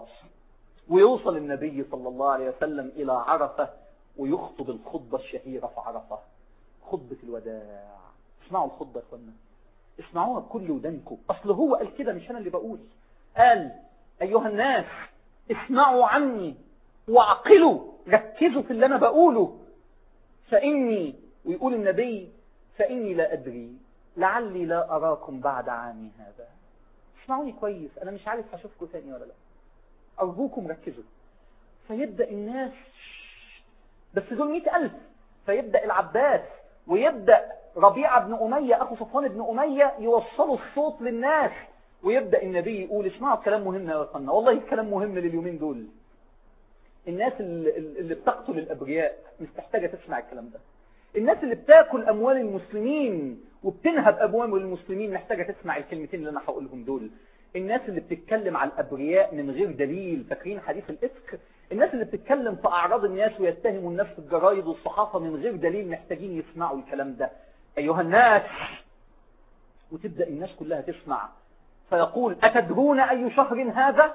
ويوصل النبي صلى الله عليه وسلم إلى عرفة ويخطب الخطبة الشهيرة في عرفة خطبة الوداع اسمعوا الخطبة يا اخوانا اسمعوها بكل ودنكم أصل هو قال كده مش أنا اللي بقول قال أيها الناس اسمعوا عني واعقلوا ركزوا في اللي أنا بقوله فإني ويقول النبي فإني لا أدري لعلي لا أراكم بعد عامي هذا اسمعوني كويس أنا مش عارف هشوفكم ثاني ولا لا أرجوكم ركزوا فيبدأ الناس بس دول مئة ألف فيبدأ العباس ويبدأ ربيعة بن أمية أخو صفوان بن أمية يوصلوا الصوت للناس ويبدأ النبي يقول اسمعوا الكلام مهم يا وطننا والله الكلام مهم لليومين دول الناس اللي, اللي بتقتل الأبرياء مش محتاجة تسمع الكلام ده الناس اللي بتاكل أموال المسلمين وبتنهب أموال المسلمين محتاجة تسمع الكلمتين اللي أنا هقولهم دول الناس اللي بتتكلم على الأبرياء من غير دليل فاكرين حديث الإفك الناس اللي بتتكلم في أعراض الناس ويتهموا الناس في الجرايد والصحافة من غير دليل محتاجين يسمعوا الكلام ده أيها الناس وتبدأ الناس كلها تسمع فيقول أتدرون أي شهر هذا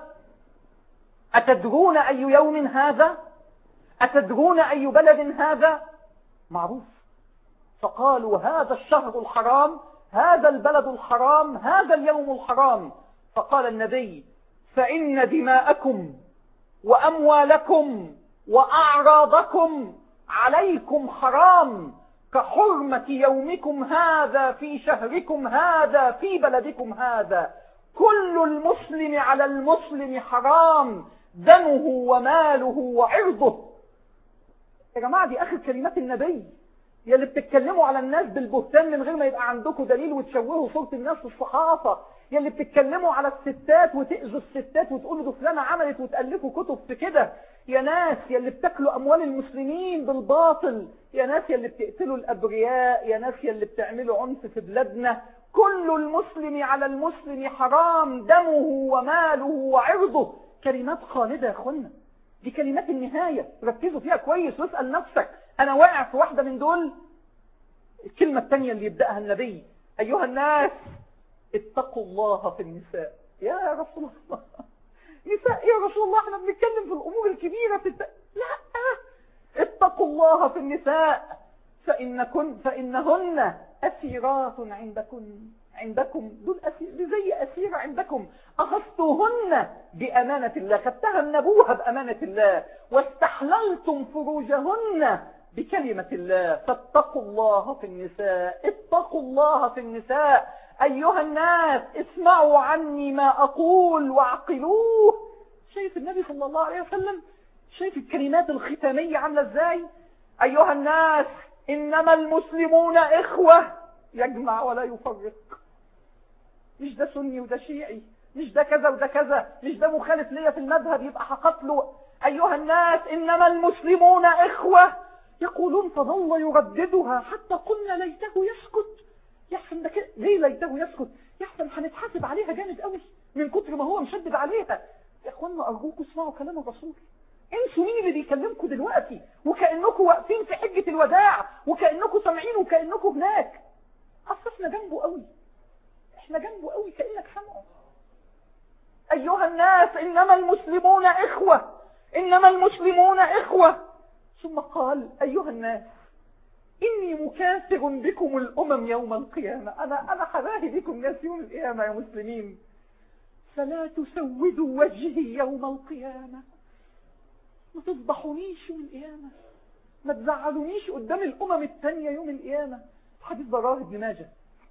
أتدرون أي يوم هذا أتدرون أي بلد هذا معروف فقالوا هذا الشهر الحرام هذا البلد الحرام هذا اليوم الحرام فقال النبي فإن دماءكم وأموالكم وأعراضكم عليكم حرام كحرمة يومكم هذا في شهركم هذا في بلدكم هذا كل المسلم على المسلم حرام دمه وماله وعرضه يا جماعة دي آخر كلمات النبي يا اللي بتتكلموا على الناس بالبهتان من غير ما يبقى عندكم دليل وتشوهوا صورة الناس في الصحافة يا اللي بتتكلموا على الستات وتأذوا الستات وتقولوا ده فلانة عملت وتألفوا كتب في كده يا ناس يا اللي بتاكلوا أموال المسلمين بالباطل يا ناس يا اللي بتقتلوا الأبرياء يا ناس يا اللي بتعملوا عنف في بلادنا كل المسلم على المسلم حرام دمه وماله وعرضه كلمات خالدة يا أخوانا دي كلمات النهاية ركزوا فيها كويس واسأل نفسك أنا واقع في واحدة من دول الكلمة الثانية اللي يبدأها النبي أيها الناس اتقوا الله في النساء يا رسول الله نساء يا رسول الله احنا بنتكلم في الأمور الكبيرة في الت... لا اتقوا الله في النساء فإنكن فإنهن أسيرات عندكم عندكم دول أسير زي أسيرة عندكم أخذتوهن بأمانة الله خدتها النبوها بأمانة الله واستحللتم فروجهن بكلمة الله فاتقوا الله في النساء اتقوا الله في النساء أيها الناس اسمعوا عني ما أقول واعقلوه شايف النبي صلى الله عليه وسلم شايف الكلمات الختامية عاملة ازاي أيها الناس إنما المسلمون إخوة يجمع ولا يفرق مش ده سني وده شيعي مش ده كذا وده كذا مش ده مخالف ليا في المذهب يبقى هقتله أيها الناس إنما المسلمون إخوة يقولون فظل يرددها حتى قلنا ليته يسكت يحسن ده كده ليه ليته يسكت يحسن هنتحاسب عليها جامد قوي من كتر ما هو مشدد عليها يا اخوانا ارجوكم اسمعوا كلام الرسول انسوا مين اللي بيكلمكم دلوقتي وكانكم واقفين في حجه الوداع وكانكم سامعين وكانكم هناك اصل احنا جنبه قوي احنا جنبه قوي كانك سامعه ايها الناس انما المسلمون اخوه انما المسلمون اخوه ثم قال ايها الناس إني مكاثر بكم الأمم يوم القيامة أنا أنا حباهي بكم ناس يوم القيامة يا مسلمين فلا تسودوا وجهي يوم القيامة ما تفضحونيش يوم القيامة ما تزعلونيش قدام الأمم الثانية يوم القيامة حديث براه ابن ماجه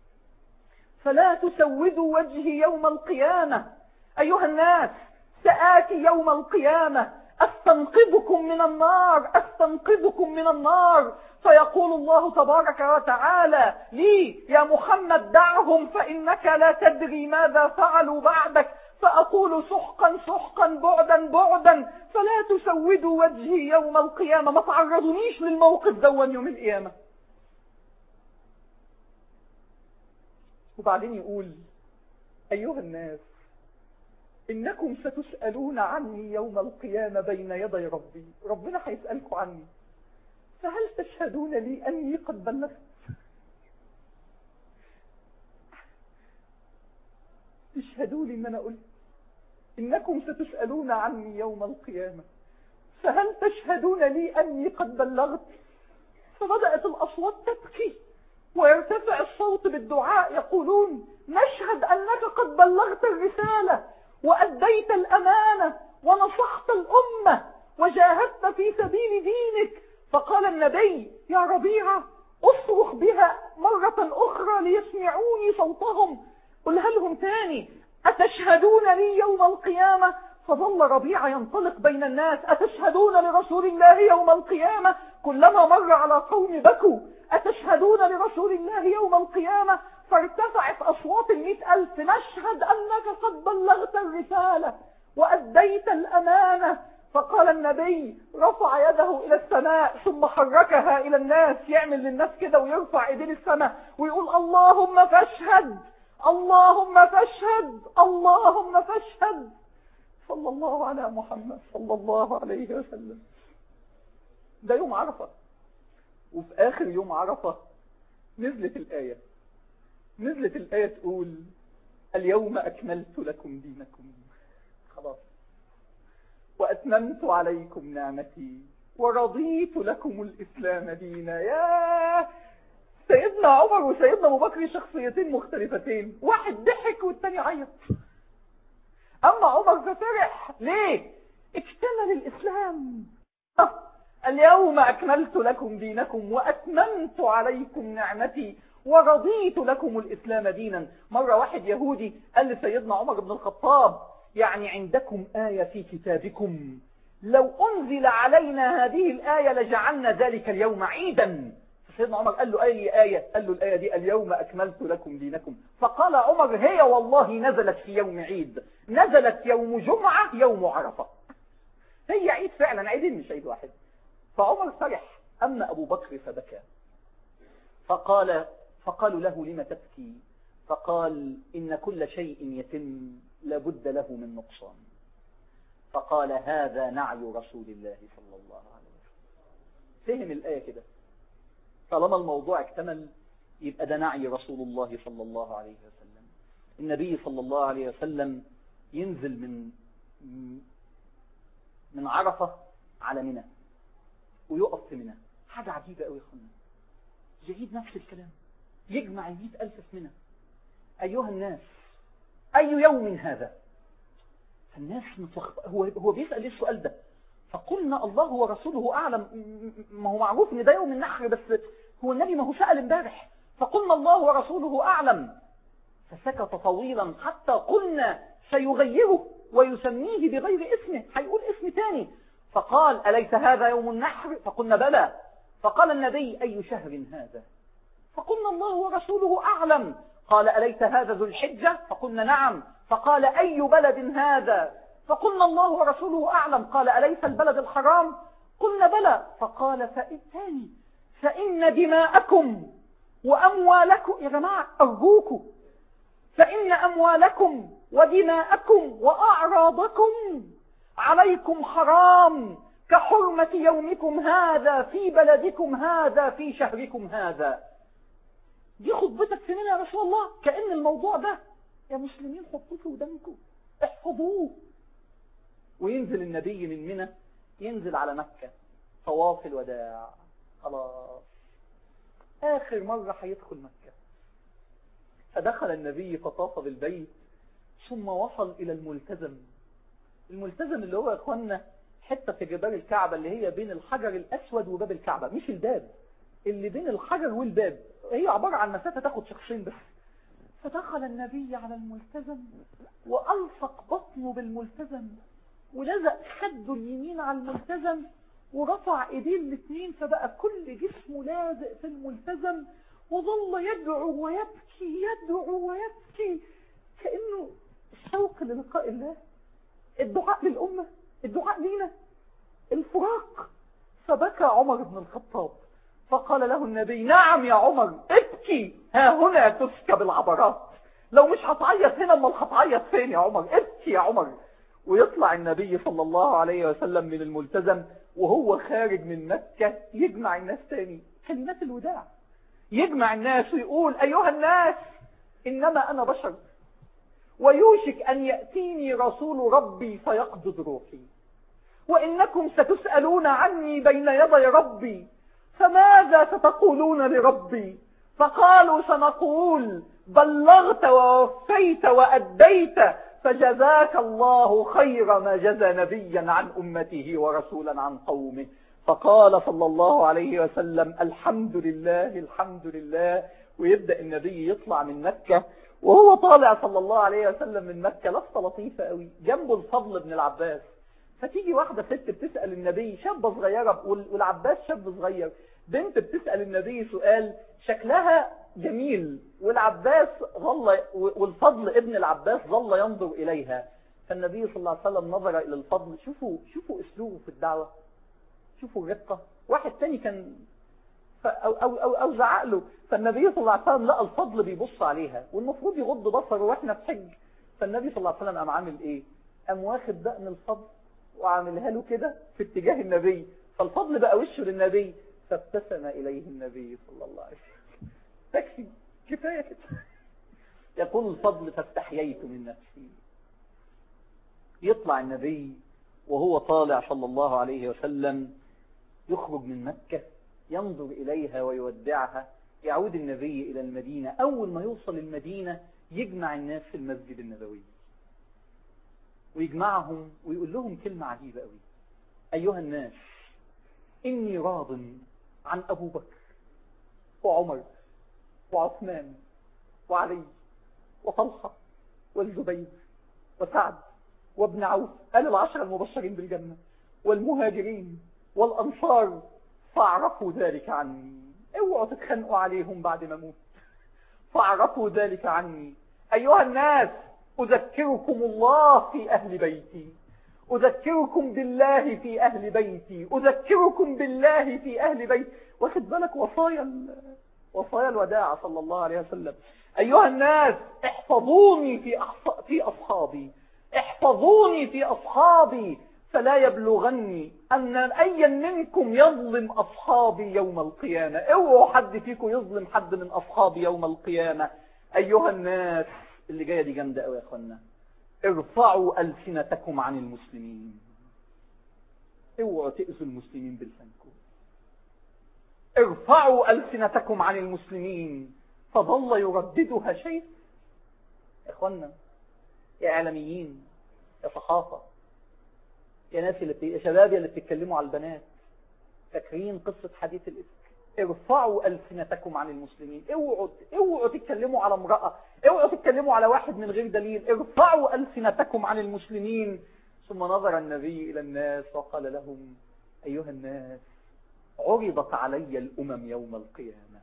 فلا تسودوا وجهي يوم القيامة أيها الناس سآتي يوم القيامة أستنقذكم من النار أستنقذكم من النار فيقول الله تبارك وتعالى لي يا محمد دعهم فإنك لا تدري ماذا فعلوا بعدك فأقول سحقا سحقا بعدا بعدا فلا تسودوا وجهي يوم القيامة ما تعرضونيش للموقف دون يوم القيامة وبعدين يقول أيها الناس إنكم ستسألون عني يوم القيامة بين يدي ربي ربنا هيسألكم عني فهل تشهدون لي أني قد بلغت تشهدوا لي أن أنا قلت إنكم ستسألون عني يوم القيامة فهل تشهدون لي أني قد بلغت فبدأت الأصوات تبكي ويرتفع الصوت بالدعاء يقولون نشهد أنك قد بلغت الرسالة وأديت الأمانة ونصحت الأمة وجاهدت في سبيل دينك فقال النبي يا ربيعة اصرخ بها مرة أخرى ليسمعوني صوتهم قلها لهم تاني أتشهدون لي يوم القيامة فظل ربيعة ينطلق بين الناس أتشهدون لرسول الله يوم القيامة كلما مر على قوم بكوا أتشهدون لرسول الله يوم القيامة فارتفعت أصوات المئة ألف نشهد أنك قد بلغت الرسالة وأديت الأمانة فقال النبي رفع يده إلى السماء ثم حركها إلى الناس يعمل للناس كده ويرفع ايديه للسماء ويقول اللهم فاشهد اللهم فاشهد اللهم فاشهد صلى الله على محمد صلى الله عليه وسلم ده يوم عرفة وفي آخر يوم عرفة نزلت الآية نزلت الآية تقول اليوم أكملت لكم دينكم خلاص وأتممت عليكم نعمتي ورضيت لكم الإسلام دينا يا سيدنا عمر وسيدنا أبو بكر شخصيتين مختلفتين واحد ضحك والتاني عيط أما عمر ففرح ليه اكتمل الإسلام اليوم أكملت لكم دينكم وأتممت عليكم نعمتي ورضيت لكم الإسلام دينا مرة واحد يهودي قال لسيدنا عمر بن الخطاب يعني عندكم آية في كتابكم لو أنزل علينا هذه الآية لجعلنا ذلك اليوم عيدا سيدنا عمر قال له أي آية قال له الآية دي اليوم أكملت لكم دينكم فقال عمر هي والله نزلت في يوم عيد نزلت يوم جمعة يوم عرفة هي عيد فعلا عيدين مش عيد واحد فعمر فرح أما أبو بكر فبكى فقال فقالوا له لم تبكي فقال إن كل شيء يتم لابد له من نقصان فقال هذا نعي رسول الله صلى الله عليه وسلم فهم الآية كده طالما الموضوع اكتمل يبقى ده نعي رسول الله صلى الله عليه وسلم النبي صلى الله عليه وسلم ينزل من من عرفة على منى ويقف في منى حاجة عجيبة قوي يا اخوانا يعيد نفس الكلام يجمع المئة ألف في منى أيها الناس أي يوم هذا فالناس متلخبطه هو هو بيسأل ليه السؤال ده فقلنا الله ورسوله أعلم ما هو معروف إن ده يوم النحر بس هو النبي ما هو سأل امبارح فقلنا الله ورسوله أعلم فسكت طويلا حتى قلنا سيغيره ويسميه بغير اسمه هيقول اسم تاني فقال أليس هذا يوم النحر فقلنا بلى فقال النبي أي شهر هذا فقلنا الله ورسوله أعلم قال أليس هذا ذو الحجة فقلنا نعم فقال أي بلد هذا فقلنا الله ورسوله أعلم قال أليس البلد الحرام قلنا بلى فقال فإن فإن دماءكم وأموالكم يا جماعة أرجوكم فإن أموالكم ودماءكم وأعراضكم عليكم حرام كحرمة يومكم هذا في بلدكم هذا في شهركم هذا دي خطبتك في منى يا رسول الله كأن الموضوع ده يا مسلمين حطوه في ودانكم احفظوه وينزل النبي من منى ينزل على مكة طواف الوداع خلاص آخر مرة هيدخل مكة فدخل النبي فطاف بالبيت ثم وصل إلى الملتزم الملتزم اللي هو يا اخوانا حتة في جبال الكعبة اللي هي بين الحجر الأسود وباب الكعبة مش الباب اللي بين الحجر والباب هي عبارة عن مسافة تاخد شخصين بس فدخل النبي على الملتزم وألصق بطنه بالملتزم ولزق خده اليمين على الملتزم ورفع ايديه الاثنين فبقى كل جسمه لازق في الملتزم وظل يدعو ويبكي يدعو ويبكي كأنه الشوق للقاء الله الدعاء للأمة الدعاء لينا الفراق فبكى عمر بن الخطاب فقال له النبي نعم يا عمر ابكي ها هنا تسكب العبرات لو مش هتعيط هنا امال هتعيط فين يا عمر ابكي يا عمر ويطلع النبي صلى الله عليه وسلم من الملتزم وهو خارج من مكة يجمع الناس تاني كلمات الوداع يجمع الناس ويقول أيها الناس إنما أنا بشر ويوشك أن يأتيني رسول ربي فيقبض روحي وإنكم ستسألون عني بين يدي ربي فماذا ستقولون لربي فقالوا سنقول بلغت ووفيت وأديت فجزاك الله خير ما جزى نبيا عن أمته ورسولا عن قومه فقال صلى الله عليه وسلم الحمد لله الحمد لله ويبدأ النبي يطلع من مكة وهو طالع صلى الله عليه وسلم من مكة لفظة لطيفة قوي جنبه الفضل بن العباس فتيجي واحدة ست بتسأل النبي شابة صغيرة والعباس شاب صغير بنت بتسأل النبي سؤال شكلها جميل والعباس ظل والفضل ابن العباس ظل ينظر إليها فالنبي صلى الله عليه وسلم نظر إلى الفضل شوفوا شوفوا أسلوبه في الدعوة شوفوا الرقة واحد تاني كان أو, أو, أو, أو زعق له فالنبي صلى الله عليه وسلم لقى الفضل بيبص عليها والمفروض يغض بصره واحنا في حج فالنبي صلى الله عليه وسلم قام عامل ايه قام واخد دقن الفضل وعاملها له كده في اتجاه النبي فالفضل بقى وشه للنبي فابتسم إليه النبي صلى الله عليه وسلم تكفي كفاية كده يقول الفضل فاستحييت من نفسي يطلع النبي وهو طالع صلى الله عليه وسلم يخرج من مكة ينظر إليها ويودعها يعود النبي إلى المدينة أول ما يوصل المدينة يجمع الناس في المسجد النبوي ويجمعهم ويقول لهم كلمة عجيبة قوي أيها الناس إني راض عن أبو بكر وعمر وعثمان وعلي وطلحة والزبير وسعد وابن عوف قال العشر المبشرين بالجنة والمهاجرين والأنصار فاعرفوا ذلك عني اوعوا تتخنقوا عليهم بعد ما اموت فاعرفوا ذلك عني أيها الناس أذكركم الله في أهل بيتي أذكركم بالله في أهل بيتي أذكركم بالله في أهل بيتي واخد بالك وصايا وصايا الوداع صلى الله عليه وسلم أيها الناس احفظوني في في أصحابي احفظوني في أصحابي فلا يبلغني أن أيا منكم يظلم أصحابي يوم القيامة اوعوا حد فيكم يظلم حد من أصحابي يوم القيامة أيها الناس اللي جاية دي جامدة قوي يا أخوانا ارفعوا ألسنتكم عن المسلمين اوعوا تأذوا المسلمين بلسانكم ارفعوا ألسنتكم عن المسلمين فظل يرددها شيء يا اخوانا يا اعلاميين يا صحافة يا ناس اللي يا شباب اللي بتتكلموا على البنات فاكرين قصة حديث الإفك ارفعوا ألسنتكم عن المسلمين اوعوا اوعوا تتكلموا على امرأة اوعوا تتكلموا على واحد من غير دليل ارفعوا ألسنتكم عن المسلمين ثم نظر النبي إلى الناس وقال لهم أيها الناس عرضت علي الأمم يوم القيامة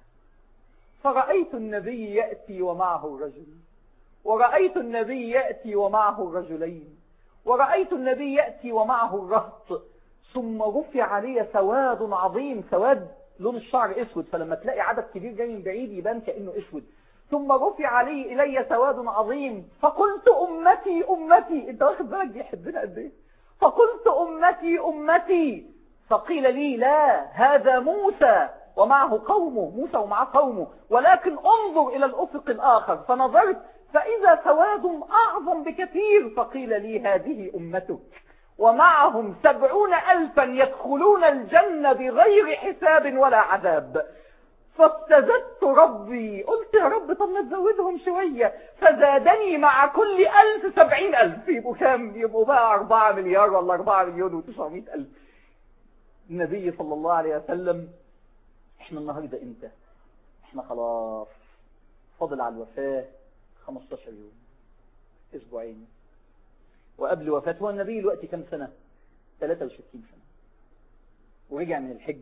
فرأيت النبي يأتي ومعه الرجل ورأيت النبي يأتي ومعه الرجلين ورأيت النبي يأتي ومعه الرهط ثم رفع لي سواد عظيم سواد لون الشعر اسود فلما تلاقي عدد كبير جاي من بعيد يبان كأنه اسود ثم رفع لي إلي سواد عظيم فقلت أمتي أمتي انت واخد بالك بيحبنا قد ايه فقلت أمتي أمتي فقيل لي لا هذا موسى ومعه قومه موسى ومعه قومه ولكن انظر إلى الأفق الآخر فنظرت فإذا سواد أعظم بكثير فقيل لي هذه أمتك ومعهم سبعون ألفا يدخلون الجنة بغير حساب ولا عذاب فاستزدت ربي قلت يا رب طب ما تزودهم شوية فزادني مع كل ألف سبعين ألف يبقوا كام يبقوا بقى أربعة مليار ولا أربعة مليون وتسعمائة ألف النبي صلى الله عليه وسلم احنا النهاردة امتى احنا خلاص فضل على الوفاة 15 يوم اسبوعين وقبل وفاته هو النبي الوقت كم سنة 63 سنة ورجع من الحج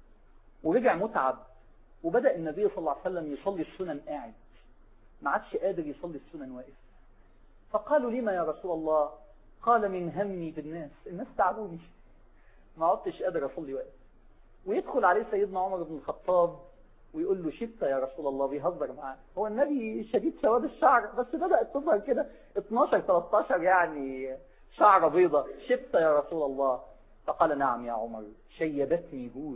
ورجع متعب وبدأ النبي صلى الله عليه وسلم يصلي السنن قاعد ما عادش قادر يصلي السنن واقف فقالوا لما يا رسول الله قال من همي بالناس الناس تعبوني ما عدتش قادر أصلي واقف ويدخل عليه سيدنا عمر بن الخطاب ويقول له شبت يا رسول الله بيهزر معاه هو النبي شديد سواد الشعر بس بدأت تظهر كده 12 13 يعني شعر بيضة شبت يا رسول الله فقال نعم يا عمر شيبتني هود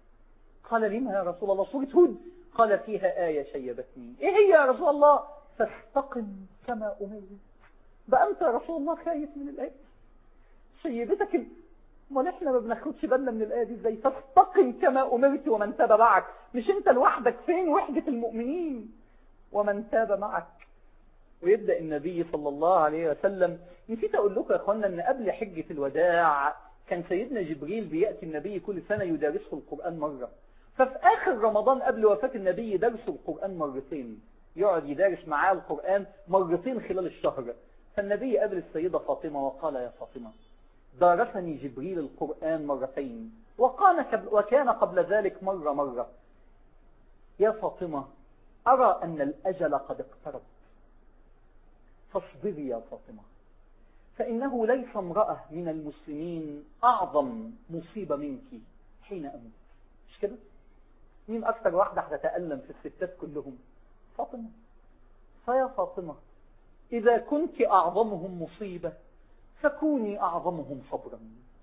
قال لما يا رسول الله سورة هود قال فيها آية شيبتني ايه هي يا رسول الله فاستقم كما أمرت بقى أنت يا رسول الله خايف من الآية شيبتك امال احنا ما بناخدش بالنا من الآية دي ازاي فاستقم كما أمرت ومن تاب معك مش انت لوحدك فين وحدة المؤمنين ومن تاب معك ويبدأ النبي صلى الله عليه وسلم نسيت أقول لكم يا أخوانا أن قبل حجة الوداع كان سيدنا جبريل بيأتي النبي كل سنة يدارسه القرآن مرة ففي آخر رمضان قبل وفاة النبي درسه القرآن مرتين يقعد يدارس معاه القرآن مرتين خلال الشهر فالنبي قابل السيدة فاطمة وقال يا فاطمة دارسني جبريل القرآن مرتين وكان قبل, وكان قبل ذلك مرة مرة يا فاطمة أرى أن الأجل قد اقترب فاصبري يا فاطمة فإنه ليس امرأة من المسلمين أعظم مصيبة منك حين أموت مش كده؟ مين أكثر واحدة هتتألم في الستات كلهم؟ فاطمة فيا فاطمة إذا كنت أعظمهم مصيبة فكوني أعظمهم صبرا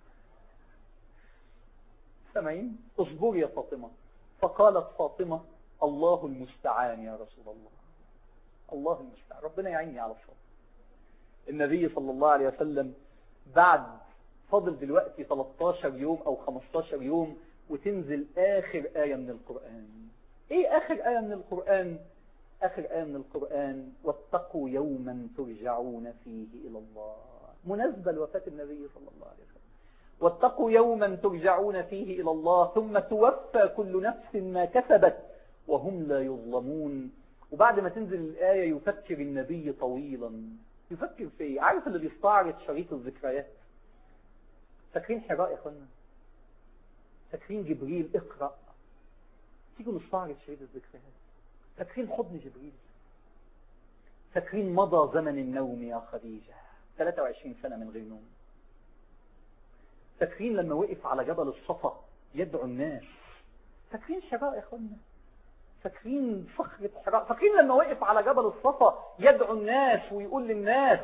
سمعين اصبري يا فاطمة فقالت فاطمة الله المستعان يا رسول الله الله المستعان ربنا يعيني على الصبر النبي صلى الله عليه وسلم بعد فضل دلوقتي 13 يوم أو 15 يوم وتنزل آخر آية من القرآن إيه آخر آية من القرآن آخر آية من القرآن واتقوا يوما ترجعون فيه إلى الله مناسبة لوفاة النبي صلى الله عليه وسلم واتقوا يوما ترجعون فيه إلى الله ثم توفى كل نفس ما كسبت وهم لا يظلمون وبعد ما تنزل الآية يفكر النبي طويلا يفكر في ايه عارف اللي بيستعرض شريط الذكريات فاكرين حراء يا اخوانا فاكرين جبريل اقرأ تيجوا نستعرض شريط الذكريات فاكرين حضن جبريل فاكرين مضى زمن النوم يا خديجة 23 سنة من غير نوم فاكرين لما وقف على جبل الصفا يدعو الناس فاكرين حراء يا اخوانا فاكرين صخرة حراء فاكرين لما وقف على جبل الصفا يدعو الناس ويقول للناس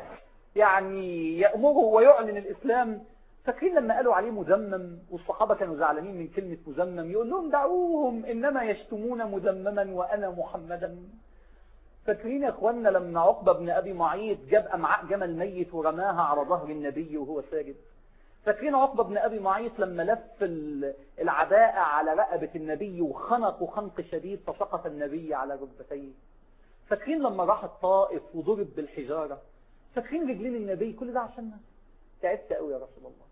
يعني يأمره ويعلن الإسلام فاكرين لما قالوا عليه مذمم والصحابة كانوا زعلانين من كلمة مذمم يقول لهم دعوهم إنما يشتمون مذمما وأنا محمدا فاكرين يا اخوانا لما عقبة بن أبي معيط جاب أمعاء جمل ميت ورماها على ظهر النبي وهو ساجد فاكرين عقبة بن أبي معيط لما لف العباءة على رقبة النبي وخنق خنق شديد فسقط النبي على ركبتيه فاكرين لما راح الطائف وضرب بالحجارة فاكرين رجلين النبي كل ده عشاننا تعبت قوي يا رسول الله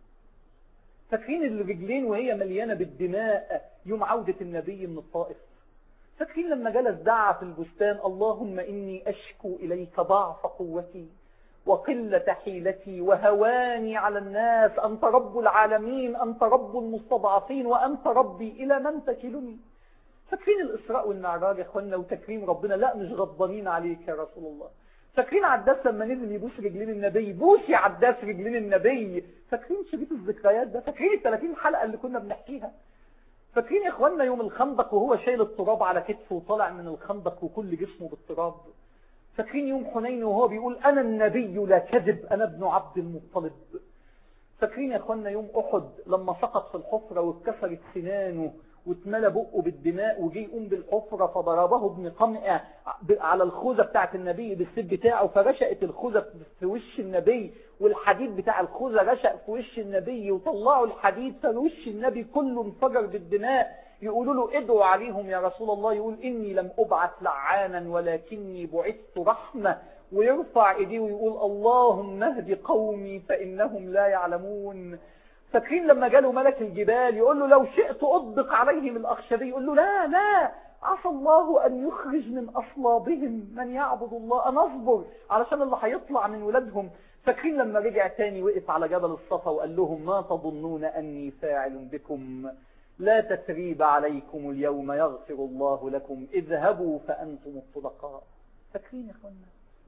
فاكرين الرجلين وهي مليانة بالدماء يوم عودة النبي من الطائف فاكرين لما جلس دعا في البستان اللهم إني أشكو إليك ضعف قوتي وقلة حيلتي وهواني على الناس أنت رب العالمين أنت رب المستضعفين وأنت ربي إلى من تكلني فاكرين الإسراء والمعراج يا أخوانا وتكريم ربنا لا مش غضبانين عليك يا رسول الله فاكرين عداس لما نزل يبوس رجلين النبي بوس يا عداس رجلين النبي فاكرين شريط الذكريات ده فاكرين ال 30 حلقة اللي كنا بنحكيها فاكرين يا اخوانا يوم الخندق وهو شايل التراب على كتفه وطالع من الخندق وكل جسمه بالتراب فاكرين يوم حنين وهو بيقول أنا النبي لا كذب أنا ابن عبد المطلب فاكرين يا اخوانا يوم أحد لما سقط في الحفرة واتكسرت سنانه واتملى بقه بالدماء وجي يقوم بالحفرة فضربه ابن قمع على الخوذة بتاعت النبي بالسيف بتاعه فرشقت الخوذة في وش النبي والحديد بتاع الخوذة رشق في وش النبي وطلعوا الحديد فوش النبي كله انفجر بالدماء يقولوا له ادعوا عليهم يا رسول الله يقول إني لم أبعث لعانا ولكني بعثت رحمة ويرفع ايديه ويقول اللهم اهد قومي فإنهم لا يعلمون فاكرين لما جاله ملك الجبال يقول له لو شئت أطبق عليهم الأخشبي يقول له لا لا عسى الله أن يخرج من أصلابهم من يعبد الله أنا أصبر علشان اللي هيطلع من ولادهم فاكرين لما رجع تاني وقف على جبل الصفا وقال لهم ما تظنون أني فاعل بكم لا تثريب عليكم اليوم يغفر الله لكم اذهبوا فأنتم الطلقاء فاكرين يا اخوانا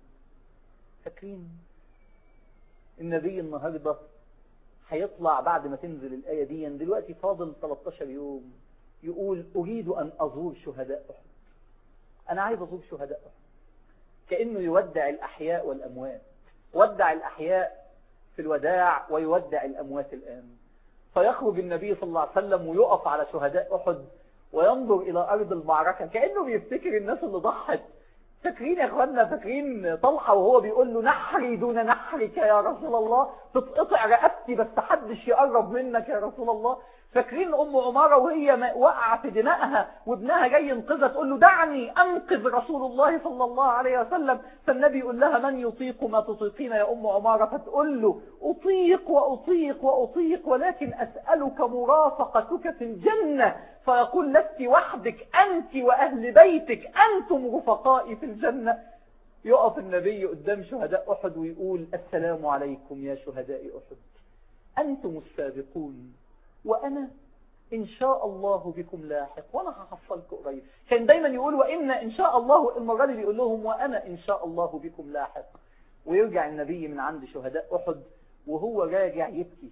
فاكرين النبي النهاردة هيطلع بعد ما تنزل الآية دي دلوقتي فاضل 13 يوم يقول أريد أن أزور شهداء أحد أنا عايز أزور شهداء أحد كأنه يودع الأحياء والأموات ودع الأحياء في الوداع ويودع الأموات الآن فيخرج النبي صلى الله عليه وسلم ويقف على شهداء أحد وينظر إلى أرض المعركة كأنه بيفتكر الناس اللي ضحت فاكرين يا اخوانا فاكرين طلحة وهو بيقول له نحري دون نحرك يا رسول الله تتقطع رقبتي بس حدش يقرب منك يا رسول الله فاكرين ام عمارة وهي واقعة في دمائها وابنها جاي ينقذها تقول له دعني انقذ رسول الله صلى الله عليه وسلم فالنبي يقول لها من يطيق ما تطيقين يا ام عمارة فتقول له اطيق واطيق واطيق ولكن اسألك مرافقتك في الجنة فيقول لست وحدك انت واهل بيتك انتم رفقائي في الجنة يقف النبي قدام شهداء احد ويقول السلام عليكم يا شهداء احد انتم السابقون وأنا إن شاء الله بكم لاحق وأنا هحصلكم قريب كان دايما يقول وإن إن شاء الله المرة دي بيقول لهم وأنا إن شاء الله بكم لاحق ويرجع النبي من عند شهداء أحد وهو راجع يبكي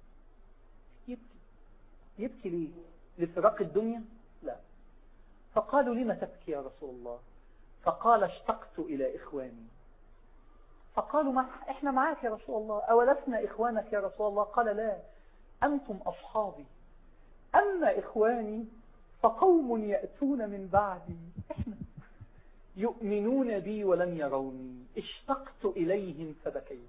يبكي يبكي ليه لفراق الدنيا لا فقالوا لما تبكي يا رسول الله فقال اشتقت إلى إخواني فقالوا ما احنا معاك يا رسول الله أولسنا إخوانك يا رسول الله قال لا أنتم أصحابي أما إخواني فقوم يأتون من بعدي إحنا يؤمنون بي ولم يروني اشتقت إليهم فبكيت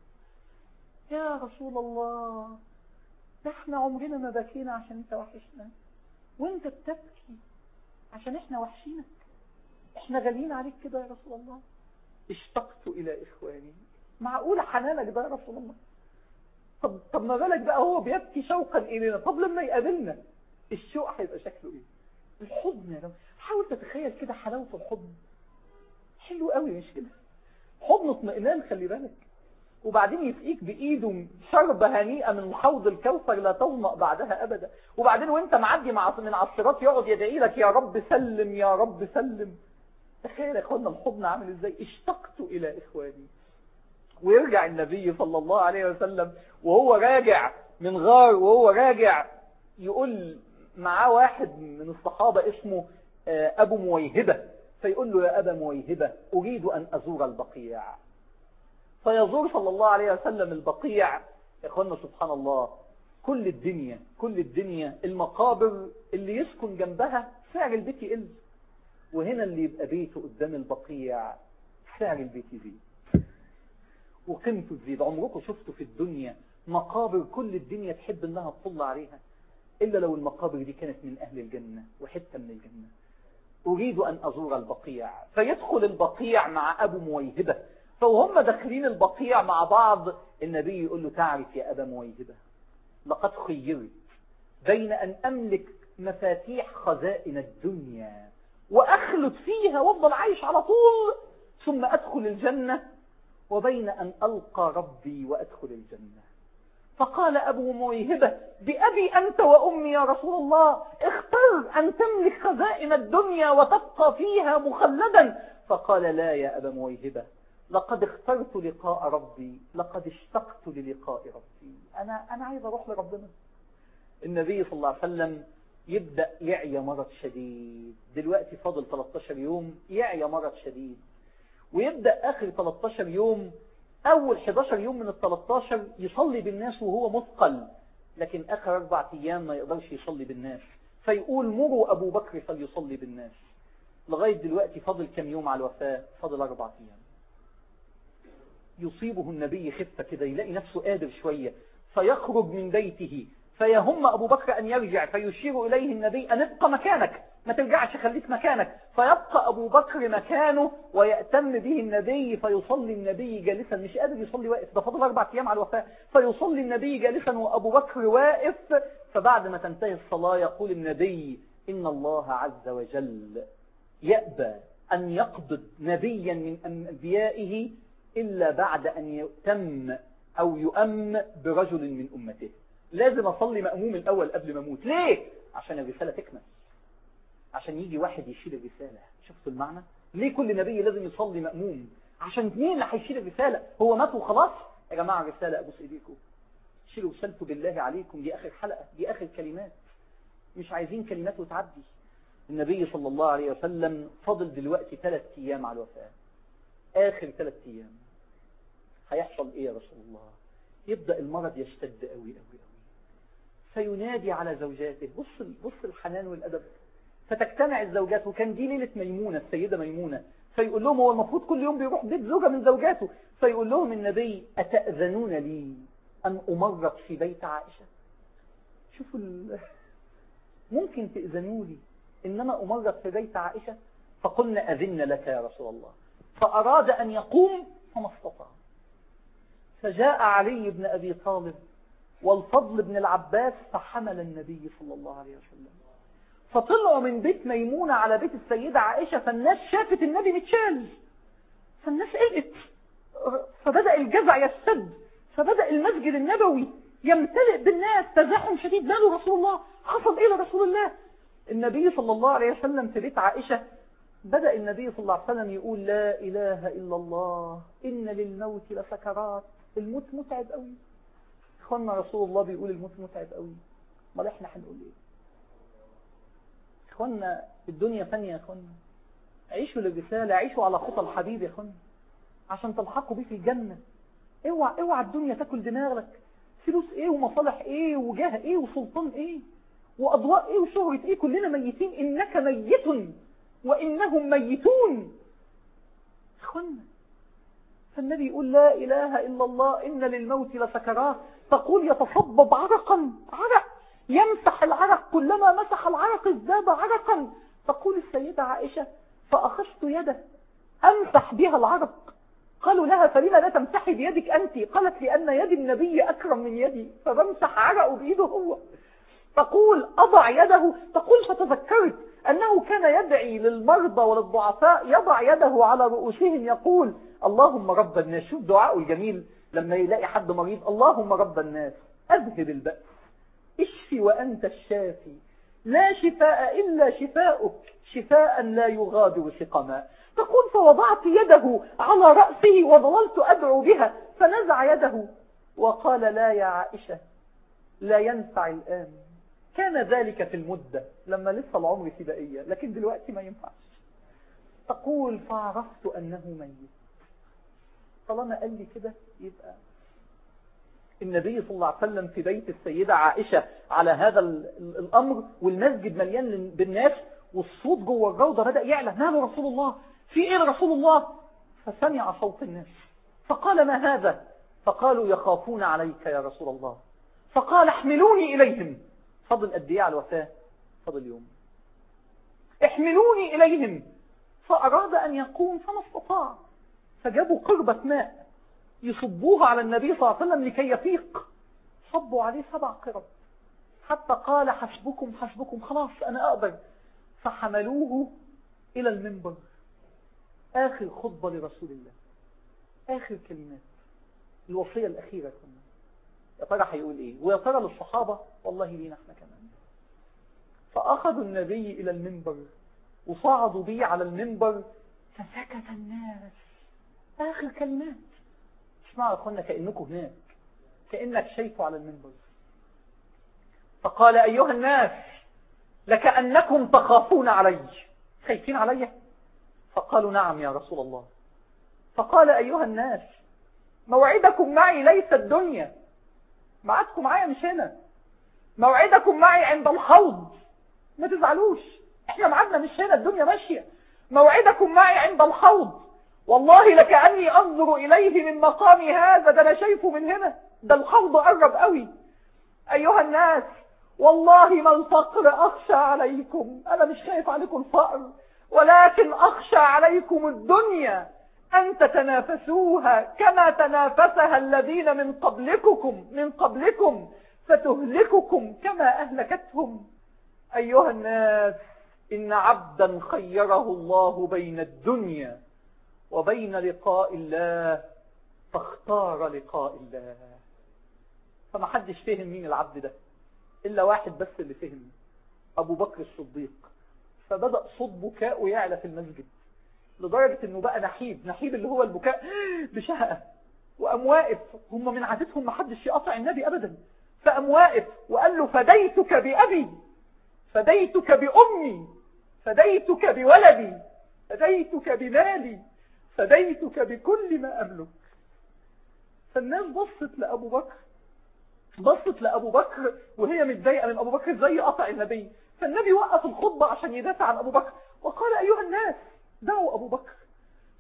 يا رسول الله ده احنا عمرنا ما بكينا عشان انت وحشنا وانت بتبكي عشان احنا وحشينك احنا غاليين عليك كده يا رسول الله اشتقت الى اخواني معقول حنانك ده يا رسول الله طب, طب ما بالك بقى هو بيبكي شوقا إلينا طب لما يقابلنا الشوق هيبقى شكله إيه الحضن يا رب حاول تتخيل كده حلاوة الحضن حلو قوي مش كده حضن اطمئنان خلي بالك وبعدين يسقيك بإيده شربة هنيئة من حوض الكوثر لا تظمأ بعدها أبدا وبعدين وانت معدي مع من عصرات يقعد يدعي لك يا رب سلم يا رب سلم تخيل يا اخوانا الحضن عامل ازاي اشتقت إلى إخواني ويرجع النبي صلى الله عليه وسلم وهو راجع من غار وهو راجع يقول معاه واحد من الصحابة اسمه أبو مويهبة فيقول له يا أبا مويهبة أريد أن أزور البقيع فيزور صلى الله عليه وسلم البقيع يا أخوانا سبحان الله كل الدنيا كل الدنيا المقابر اللي يسكن جنبها سعر البيت يقل وهنا اللي يبقى بيته قدام البقيع سعر البيت يزيد وقيمته تزيد عمركم شفتوا في الدنيا مقابر كل الدنيا تحب انها تطل عليها الا لو المقابر دي كانت من اهل الجنة وحتة من الجنة اريد ان ازور البقيع فيدخل البقيع مع ابو مويهبة فوهم داخلين البقيع مع بعض النبي يقول له تعرف يا ابا مويهبة لقد خيرت بين ان املك مفاتيح خزائن الدنيا واخلد فيها وافضل عايش على طول ثم ادخل الجنة وبين أن ألقى ربي وأدخل الجنة فقال أبو مويهبة بأبي أنت وأمي يا رسول الله اختر أن تملك خزائن الدنيا وتبقى فيها مخلدا فقال لا يا أبا مويهبة لقد اخترت لقاء ربي لقد اشتقت للقاء ربي أنا, أنا عايز أروح لربنا النبي صلى الله عليه وسلم يبدأ يعيا مرض شديد دلوقتي فاضل 13 يوم يعيا مرض شديد ويبدأ آخر 13 يوم أول 11 يوم من ال 13 يصلي بالناس وهو مثقل لكن آخر أربع أيام ما يقدرش يصلي بالناس فيقول مروا أبو بكر فليصلي بالناس لغاية دلوقتي فاضل كم يوم على الوفاة فاضل أربع أيام يصيبه النبي خفة كده يلاقي نفسه قادر شوية فيخرج من بيته فيهم أبو بكر أن يرجع فيشير إليه النبي أن ابقى مكانك ما ترجعش خليك مكانك فيبقى أبو بكر مكانه ويأتم به النبي فيصلي النبي جالسا مش قادر يصلي واقف ده فضل أربع أيام على الوفاة فيصلي النبي جالسا وأبو بكر واقف فبعد ما تنتهي الصلاة يقول النبي إن الله عز وجل يأبى أن يقبض نبيا من أنبيائه إلا بعد أن يتم أو يؤم برجل من أمته لازم أصلي مأموم الأول قبل ما أموت ليه؟ عشان الرسالة تكمل عشان يجي واحد يشيل الرسالة شفتوا المعنى ليه كل نبي لازم يصلي مأموم عشان مين اللي هيشيل الرسالة هو مات وخلاص يا جماعة الرسالة أبوس إيديكم شيلوا رسالته بالله عليكم دي آخر حلقة دي آخر كلمات مش عايزين كلمات وتعدي النبي صلى الله عليه وسلم فضل دلوقتي ثلاث أيام على الوفاة آخر ثلاث أيام هيحصل إيه يا رسول الله يبدأ المرض يشتد قوي قوي قوي فينادي على زوجاته بص بص الحنان والأدب فتجتمع الزوجات وكان دي ليلة ميمونة السيدة ميمونة فيقول لهم هو المفروض كل يوم بيروح بيت زوجة من زوجاته فيقول لهم النبي أتأذنون لي أن أمرض في بيت عائشة شوفوا ال... ممكن تأذنوا لي إن أنا أمرض في بيت عائشة فقلنا أذن لك يا رسول الله فأراد أن يقوم فما استطاع فجاء علي بن أبي طالب والفضل بن العباس فحمل النبي صلى الله عليه وسلم فطلعوا من بيت ميمونة على بيت السيدة عائشة فالناس شافت النبي متشال فالناس قلقت فبدأ الجزع يستد فبدأ المسجد النبوي يمتلئ بالناس تزاحم شديد ماله رسول الله حصل ايه لرسول الله النبي صلى الله عليه وسلم في بيت عائشة بدأ النبي صلى الله عليه وسلم يقول لا إله إلا الله إن للموت لسكرات الموت متعب قوي اخوانا رسول الله بيقول الموت متعب قوي امال احنا هنقول ايه اخوانا الدنيا فانية يا اخوانا عيشوا للرسالة عيشوا على خطى الحبيب يا اخوانا عشان تلحقوا بيه في الجنة اوعى اوعى الدنيا تاكل دماغك فلوس ايه ومصالح ايه وجاه ايه وسلطان ايه واضواء ايه وشهرة ايه كلنا ميتين انك ميت وانهم ميتون اخوانا فالنبي يقول لا اله الا الله ان للموت لسكرات تقول يتصبب عرقا عرق يمسح العرق كلما مسح العرق ازداد عرقا تقول السيدة عائشة فأخذت يده أمسح بها العرق قالوا لها فلما لا تمسحي بيدك أنت قالت لأن يد النبي أكرم من يدي فبمسح عرقه بإيده هو تقول أضع يده تقول فتذكرت أنه كان يدعي للمرضى وللضعفاء يضع يده على رؤوسهم يقول اللهم رب الناس شوف دعاءه الجميل لما يلاقي حد مريض اللهم رب الناس أذهب البأس اشفي وأنت الشافي لا شفاء إلا شفاؤك شفاء لا يغادر سقما تقول فوضعت يده على رأسه وظللت أدعو بها فنزع يده وقال لا يا عائشة لا ينفع الآن كان ذلك في المدة لما لسه العمر في بقية لكن دلوقتي ما ينفعش تقول فعرفت أنه ميت طالما قال لي كده يبقى النبي صلى الله عليه وسلم في بيت السيدة عائشة على هذا الأمر والمسجد مليان بالناس والصوت جوه الروضة بدأ يعلى ماله رسول الله في ايه رسول الله فسمع صوت الناس فقال ما هذا فقالوا يخافون عليك يا رسول الله فقال احملوني إليهم فضل قد ايه على الوفاة فضل يوم احملوني إليهم فأراد أن يقوم فما استطاع فجابوا قربة ماء يصبوها على النبي صلى الله عليه وسلم لكي يفيق صبوا عليه سبع قرب حتى قال حسبكم حسبكم خلاص أنا أقدر فحملوه إلى المنبر آخر خطبة لرسول الله آخر كلمات الوصية الأخيرة كنا يا ترى هيقول إيه ويا ترى للصحابة والله لينا احنا كمان فأخذوا النبي إلى المنبر وصعدوا بيه على المنبر فسكت الناس آخر كلمات اسمعوا يا أخوانا كأنكم هناك كأنك شايفه على المنبر فقال أيها الناس لكأنكم تخافون علي خايفين علي فقالوا نعم يا رسول الله فقال أيها الناس موعدكم معي ليس الدنيا معادكم معايا مش هنا موعدكم معي عند الحوض ما تزعلوش احنا معادنا مش هنا الدنيا ماشية موعدكم معي عند الحوض والله لكأني أنظر إليه من مقامي هذا ده أنا شايفه من هنا ده الحوض قرب قوي أيها الناس والله ما الفقر أخشى عليكم أنا مش خايف عليكم الفقر ولكن أخشى عليكم الدنيا أن تتنافسوها كما تنافسها الذين من قبلكم من قبلكم فتهلككم كما أهلكتهم أيها الناس إن عبدا خيره الله بين الدنيا وبين لقاء الله فاختار لقاء الله فما حدش فهم مين العبد ده إلا واحد بس اللي فهم أبو بكر الصديق فبدأ صوت بكاء يعلى في المسجد لدرجة انه بقى نحيب نحيب اللي هو البكاء بشهقة وقام واقف هم من عادتهم ما حدش يقطع النبي ابدا فقام واقف وقال له فديتك بأبي فديتك بأمي فديتك بولدي فديتك بمالي فديتك بكل ما أملك فالناس بصت لأبو بكر بصت لأبو بكر وهي متضايقة من أبو بكر زي قطع النبي فالنبي وقف الخطبة عشان يدافع عن أبو بكر وقال أيها الناس دعوا أبو بكر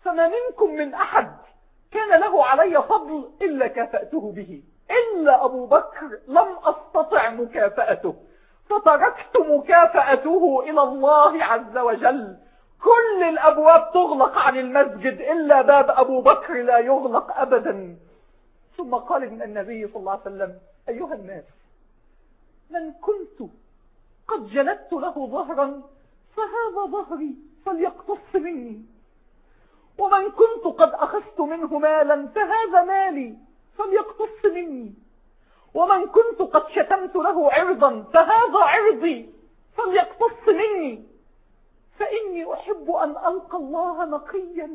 فما منكم من أحد كان له علي فضل إلا كافأته به إلا أبو بكر لم أستطع مكافأته فتركت مكافأته إلى الله عز وجل كل الأبواب تغلق عن المسجد إلا باب أبو بكر لا يغلق أبدا ثم قال من النبي صلى الله عليه وسلم أيها الناس من كنت قد جلدت له ظهرا فهذا ظهري فليقتص مني ومن كنت قد أخذت منه مالا فهذا مالي فليقتص مني ومن كنت قد شتمت له عرضا فهذا عرضي فليقتص مني فإني أحب أن ألقى الله نقيا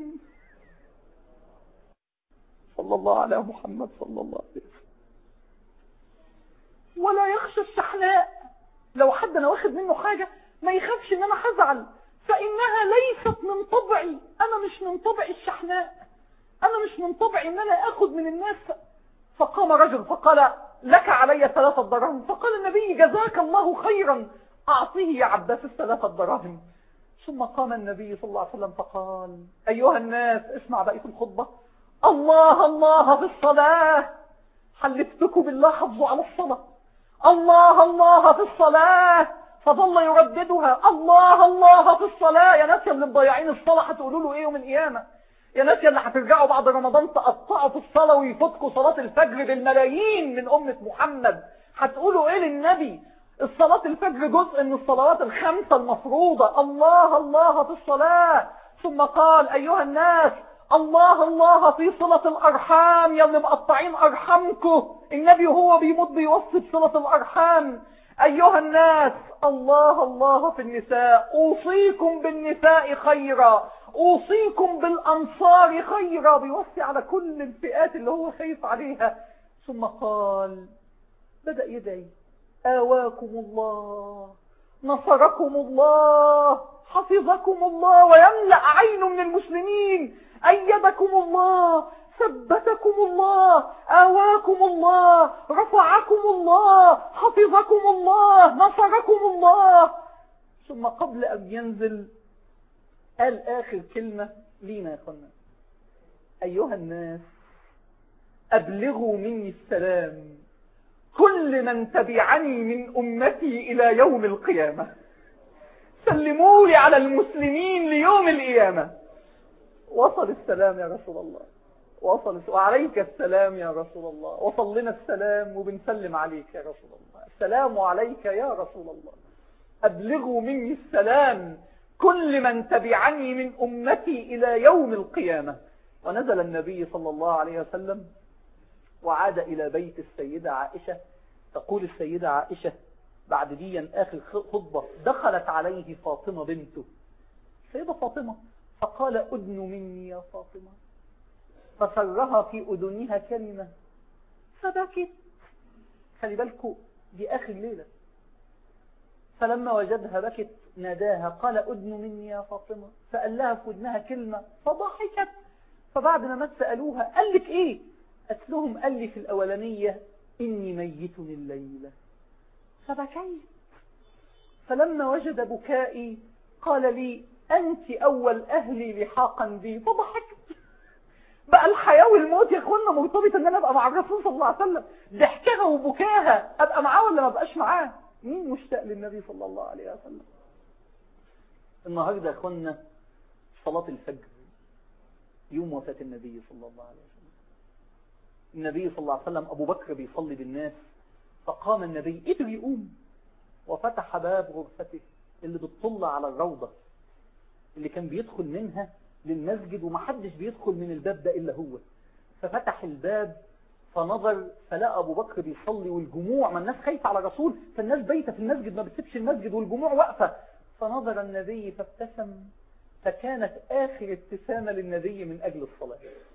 صلى الله على محمد صلى الله عليه وسلم ولا يخشى الشحناء لو حد أنا واخد منه حاجة ما يخافش ان انا هزعل فانها ليست من طبعي انا مش من طبعي الشحناء انا مش من طبعي ان انا اخد من الناس فقام رجل فقال لك علي ثلاثة دراهم فقال النبي جزاك الله خيرا اعطيه يا عباس الثلاثة دراهم ثم قام النبي صلى الله عليه وسلم فقال ايها الناس اسمع بقية الخطبة الله الله في الصلاة حلفتكم بالله حفظوا على الصلاة الله الله في الصلاة فظل يرددها الله الله في الصلاة يا ناس اللي مضيعين الصلاة هتقولوا له ايه يوم القيامة يا ناس اللي هترجعوا بعد رمضان تقطعوا في الصلاة ويفوتكوا صلاة الفجر بالملايين من أمة محمد هتقولوا ايه للنبي الصلاة الفجر جزء من الصلوات الخمسة المفروضة الله الله في الصلاة ثم قال أيها الناس الله الله في صلة الأرحام يا اللي مقطعين أرحامكم النبي هو بيموت بيوصي بصلة الأرحام أيها الناس الله الله في النساء أوصيكم بالنساء خيرا أوصيكم بالأنصار خيرا بيوصي على كل الفئات اللي هو خايف عليها ثم قال بدأ يدعي آواكم الله نصركم الله حفظكم الله ويملأ عين من المسلمين أيدكم الله ثبتكم الله آواكم الله رفعكم الله حفظكم الله نصركم الله ثم قبل أن ينزل قال آخر كلمة لينا يا أخوانا أيها الناس أبلغوا مني السلام كل من تبعني من أمتي إلى يوم القيامة سلموا لي على المسلمين ليوم القيامة وصل السلام يا رسول الله وصل وعليك السلام يا رسول الله وصل لنا السلام وبنسلم عليك يا رسول الله السلام عليك يا رسول الله أبلغوا مني السلام كل من تبعني من أمتي إلى يوم القيامة ونزل النبي صلى الله عليه وسلم وعاد إلى بيت السيدة عائشة تقول السيدة عائشة بعد دي آخر خطبة دخلت عليه فاطمة بنته السيدة فاطمة فقال أدن مني يا فاطمة فسرها في أذنها كلمة فبكت خلي بالكم دي آخر ليلة فلما وجدها بكت ناداها قال أدن مني يا فاطمة فقال لها في ودنها كلمة فضحكت فبعد ما مات سألوها قال لك إيه قالت لهم قال لي في الأولانية إني ميت الليلة فبكيت فلما وجد بكائي قال لي أنت أول أهلي لحاقا بي فضحكت بقى الحياة والموت يا اخوانا مرتبطة ان انا ابقى مع الرسول صلى الله عليه وسلم ضحكها وبكاها ابقى معاه ولا ما ابقاش معاه مين مشتاق للنبي صلى الله عليه وسلم النهاردة يا اخوانا صلاة الفجر يوم وفاة النبي صلى الله عليه وسلم النبي صلى الله عليه وسلم ابو بكر بيصلي بالناس فقام النبي قدر يقوم وفتح باب غرفته اللي بتطل على الروضة اللي كان بيدخل منها للمسجد ومحدش بيدخل من الباب ده إلا هو ففتح الباب فنظر فلقى أبو بكر بيصلي والجموع ما الناس خايفة على رسول فالناس بيتة في المسجد ما بتسيبش المسجد والجموع واقفة فنظر النبي فابتسم فكانت آخر ابتسامة للنبي من أجل الصلاة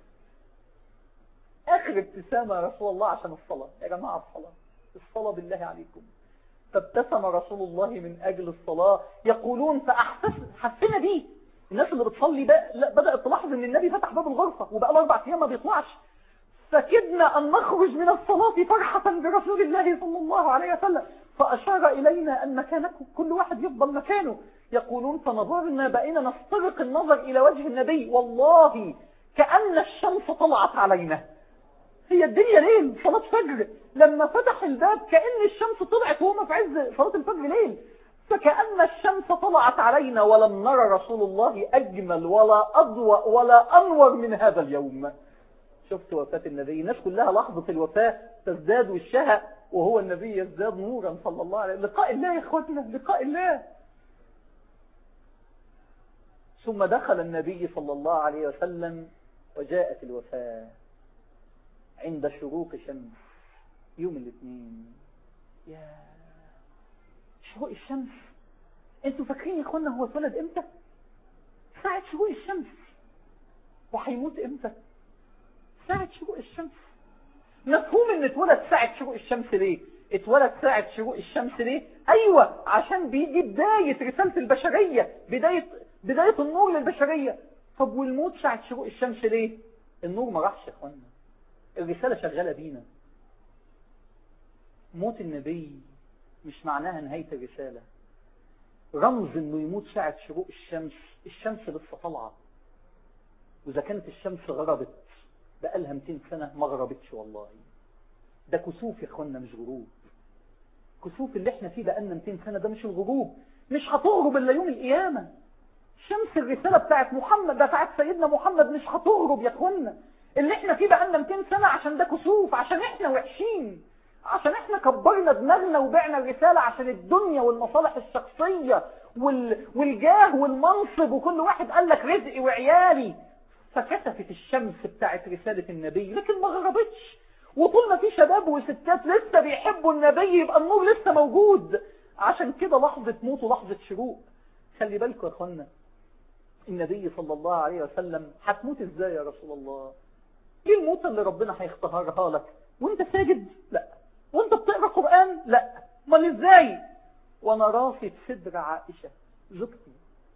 آخر ابتسامة يا رسول الله عشان الصلاة يا جماعة الصلاة الصلاة بالله عليكم فابتسم رسول الله من أجل الصلاة يقولون فأحسنا بيه الناس اللي بتصلي بقى لا بدأت تلاحظ ان النبي فتح باب الغرفة وبقى له اربع ايام ما بيطلعش فكدنا ان نخرج من الصلاة فرحة برسول الله صلى الله عليه وسلم فاشار الينا ان مكانكم كل واحد يفضل مكانه يقولون فنظرنا بقينا نسترق النظر إلى وجه النبي والله كأن الشمس طلعت علينا هي الدنيا ليل صلاة فجر لما فتح الباب كأن الشمس طلعت وهم في عز صلاة الفجر ليل فكأن الشمس طلعت علينا ولم نرى رسول الله أجمل ولا أضوأ ولا أنور من هذا اليوم شفت وفاة النبي الناس كلها لحظة الوفاة تزداد وشها وهو النبي يزداد نورا صلى الله عليه وسلم لقاء الله يا اخواتنا لقاء الله ثم دخل النبي صلى الله عليه وسلم وجاءت الوفاة عند شروق شمس يوم الاثنين يا شروق الشمس انتوا فاكرين يا اخوانا هو اتولد امتى ساعة شروق الشمس وهيموت امتى ساعة شروق الشمس مفهوم ان اتولد ساعة شروق الشمس ليه اتولد ساعة شروق الشمس ليه ايوه عشان بيجي بداية رسالة البشرية بداية بداية النور للبشرية طب والموت ساعة شروق الشمس ليه النور ما راحش يا اخوانا الرسالة شغالة بينا موت النبي مش معناها نهاية الرسالة رمز انه يموت ساعة شروق الشمس الشمس لسه طالعة واذا كانت الشمس غربت بقالها 200 سنة ما غربتش والله ده كسوف يا اخوانا مش غروب كسوف اللي احنا فيه بقالنا 200 سنة ده مش الغروب مش هتغرب الا يوم القيامة شمس الرسالة بتاعت محمد ده بتاعت سيدنا محمد مش هتغرب يا اخوانا اللي احنا فيه بقالنا 200 سنة عشان ده كسوف عشان احنا وحشين عشان احنا كبرنا دماغنا وبعنا الرسالة عشان الدنيا والمصالح الشخصية وال... والجاه والمنصب وكل واحد قال لك رزقي وعيالي فكسفت الشمس بتاعت رسالة النبي لكن ما غربتش وطول ما في شباب وستات لسه بيحبوا النبي يبقى النور لسه موجود عشان كده لحظة موت ولحظة شروق خلي بالكم يا اخوانا النبي صلى الله عليه وسلم هتموت ازاي يا رسول الله ايه الموت اللي ربنا هيختارها لك وانت ساجد لا وانت بتقرا قران لا امال ازاي وانا رافض صدر عائشه زوجتي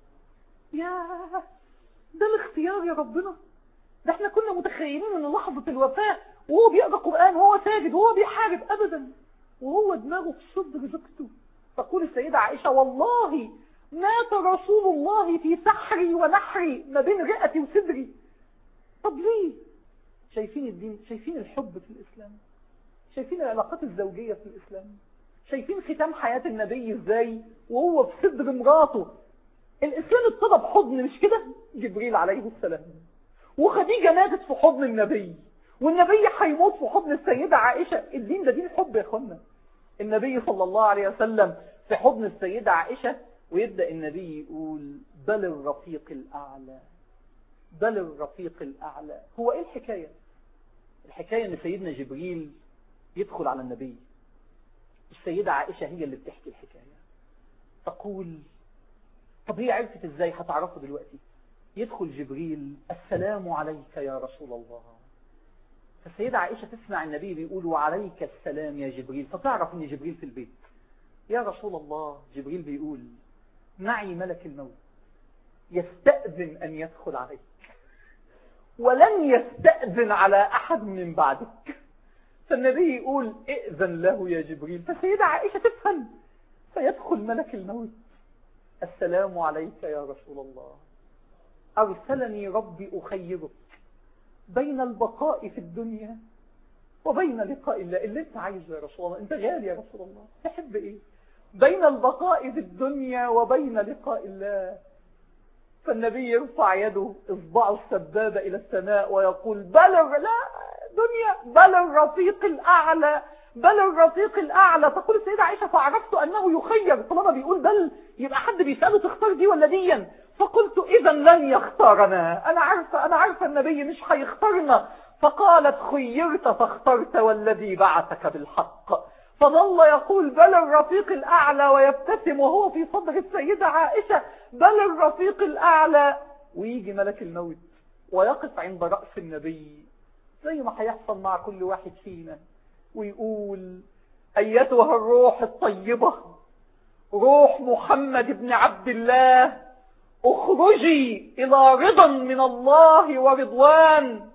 يا ده الاختيار يا ربنا ده احنا كنا متخيلين ان لحظه الوفاه وهو بيقرا قران وهو ساجد وهو بيحارب ابدا وهو دماغه في صدر زوجته تقول السيده عائشه والله مات رسول الله في سحري ونحري ما بين رئتي وصدري طب ليه شايفين الدين شايفين الحب في الإسلام شايفين العلاقات الزوجية في الإسلام شايفين ختام حياة النبي ازاي وهو في صدر مراته الإسلام ابتدى بحضن مش كده جبريل عليه السلام وخديجة ماتت في حضن النبي والنبي هيموت في حضن السيدة عائشة الدين ده دين الحب يا اخوانا النبي صلى الله عليه وسلم في حضن السيدة عائشة ويبدأ النبي يقول بل الرفيق الأعلى بل الرفيق الأعلى هو إيه الحكاية الحكاية أن سيدنا جبريل يدخل على النبي السيدة عائشة هي اللي بتحكي الحكاية تقول طب هي عرفت ازاي هتعرفه دلوقتي يدخل جبريل السلام عليك يا رسول الله فالسيدة عائشة تسمع النبي بيقول وعليك السلام يا جبريل فتعرف ان جبريل في البيت يا رسول الله جبريل بيقول معي ملك الموت يستأذن أن يدخل عليك ولن يستأذن على أحد من بعدك فالنبي يقول ائذن له يا جبريل فالسيدة عائشة تفهم فيدخل ملك الموت السلام عليك يا رسول الله أرسلني ربي أخيرك بين البقاء في الدنيا وبين لقاء الله اللي انت عايزه يا رسول الله انت غالي يا رسول الله تحب ايه بين البقاء في الدنيا وبين لقاء الله فالنبي يرفع يده اصبعه السبابة الى السماء ويقول بلغ لا دنيا بل الرفيق الاعلى بل الرفيق الاعلى تقول السيدة عائشة فعرفت انه يخير طالما بيقول بل يبقى حد بيسأله تختار دي ولا ديا فقلت اذا لن يختارنا انا عارفة انا عارفة النبي مش هيختارنا فقالت خيرت فاخترت والذي بعثك بالحق فظل يقول بل الرفيق الأعلى ويبتسم وهو في صدر السيدة عائشة بل الرفيق الأعلى ويجي ملك الموت ويقف عند رأس النبي زي ما هيحصل مع كل واحد فينا ويقول أيتها الروح الطيبة روح محمد بن عبد الله اخرجي إلى رضا من الله ورضوان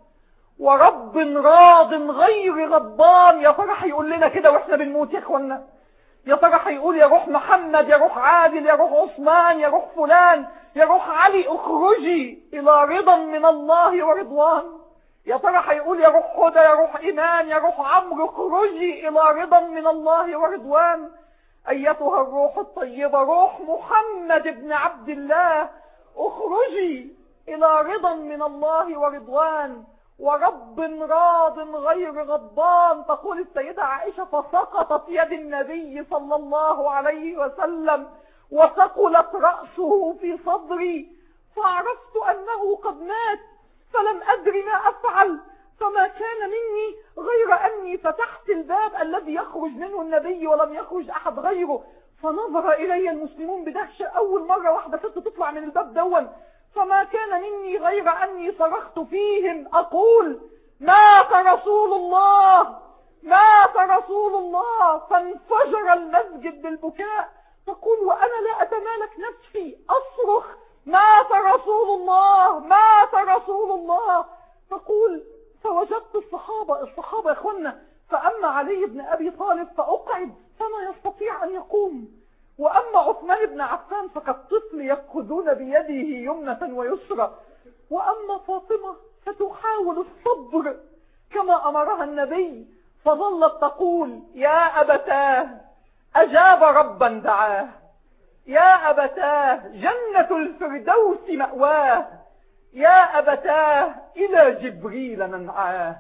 ورب راض غير غضبان يا فرح يقول لنا كده واحنا بنموت يا اخوانا يا ترى هيقول يا روح محمد يا روح عادل يا روح عثمان يا روح فلان يا روح علي اخرجي الى رضا من الله ورضوان يا ترى هيقول يا روح هدى يا روح ايمان يا روح عمرو اخرجي الى رضا من الله ورضوان ايتها الروح الطيبة روح محمد بن عبد الله اخرجي الى رضا من الله ورضوان ورب راض غير غضبان تقول السيدة عائشة فسقطت يد النبي صلى الله عليه وسلم وثقلت رأسه في صدري فعرفت أنه قد مات فلم أدري ما أفعل فما كان مني غير أني فتحت الباب الذي يخرج منه النبي ولم يخرج أحد غيره فنظر إلي المسلمون بدهشة أول مرة واحدة ست تطلع من الباب دون فما كان مني غير أني صرخت فيهم أقول مات رسول الله مات رسول الله فانفجر المسجد بالبكاء تقول وأنا لا أتمالك نفسي أصرخ مات رسول الله مات رسول الله تقول فوجدت الصحابة الصحابة يا اخوانا فأما علي بن أبي طالب فأقعد فما يستطيع أن يقوم وأما عثمان بن عفان فكالطفل يأخذون بيده يمنة ويسرى وأما فاطمة فتحاول الصبر كما أمرها النبي فظلت تقول يا أبتاه أجاب ربا دعاه يا أبتاه جنة الفردوس مأواه يا أبتاه إلى جبريل ننعاه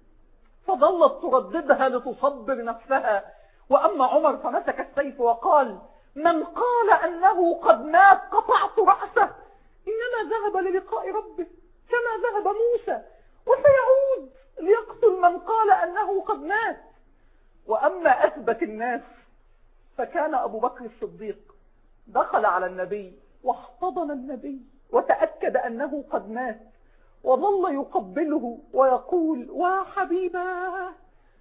فظلت ترددها لتصبر نفسها وأما عمر فمسك السيف وقال من قال أنه قد مات قطعت رأسه إنما ذهب للقاء ربه كما ذهب موسى وسيعود ليقتل من قال أنه قد مات وأما أثبت الناس فكان أبو بكر الصديق دخل على النبي واحتضن النبي وتأكد أنه قد مات وظل يقبله ويقول وحبيباه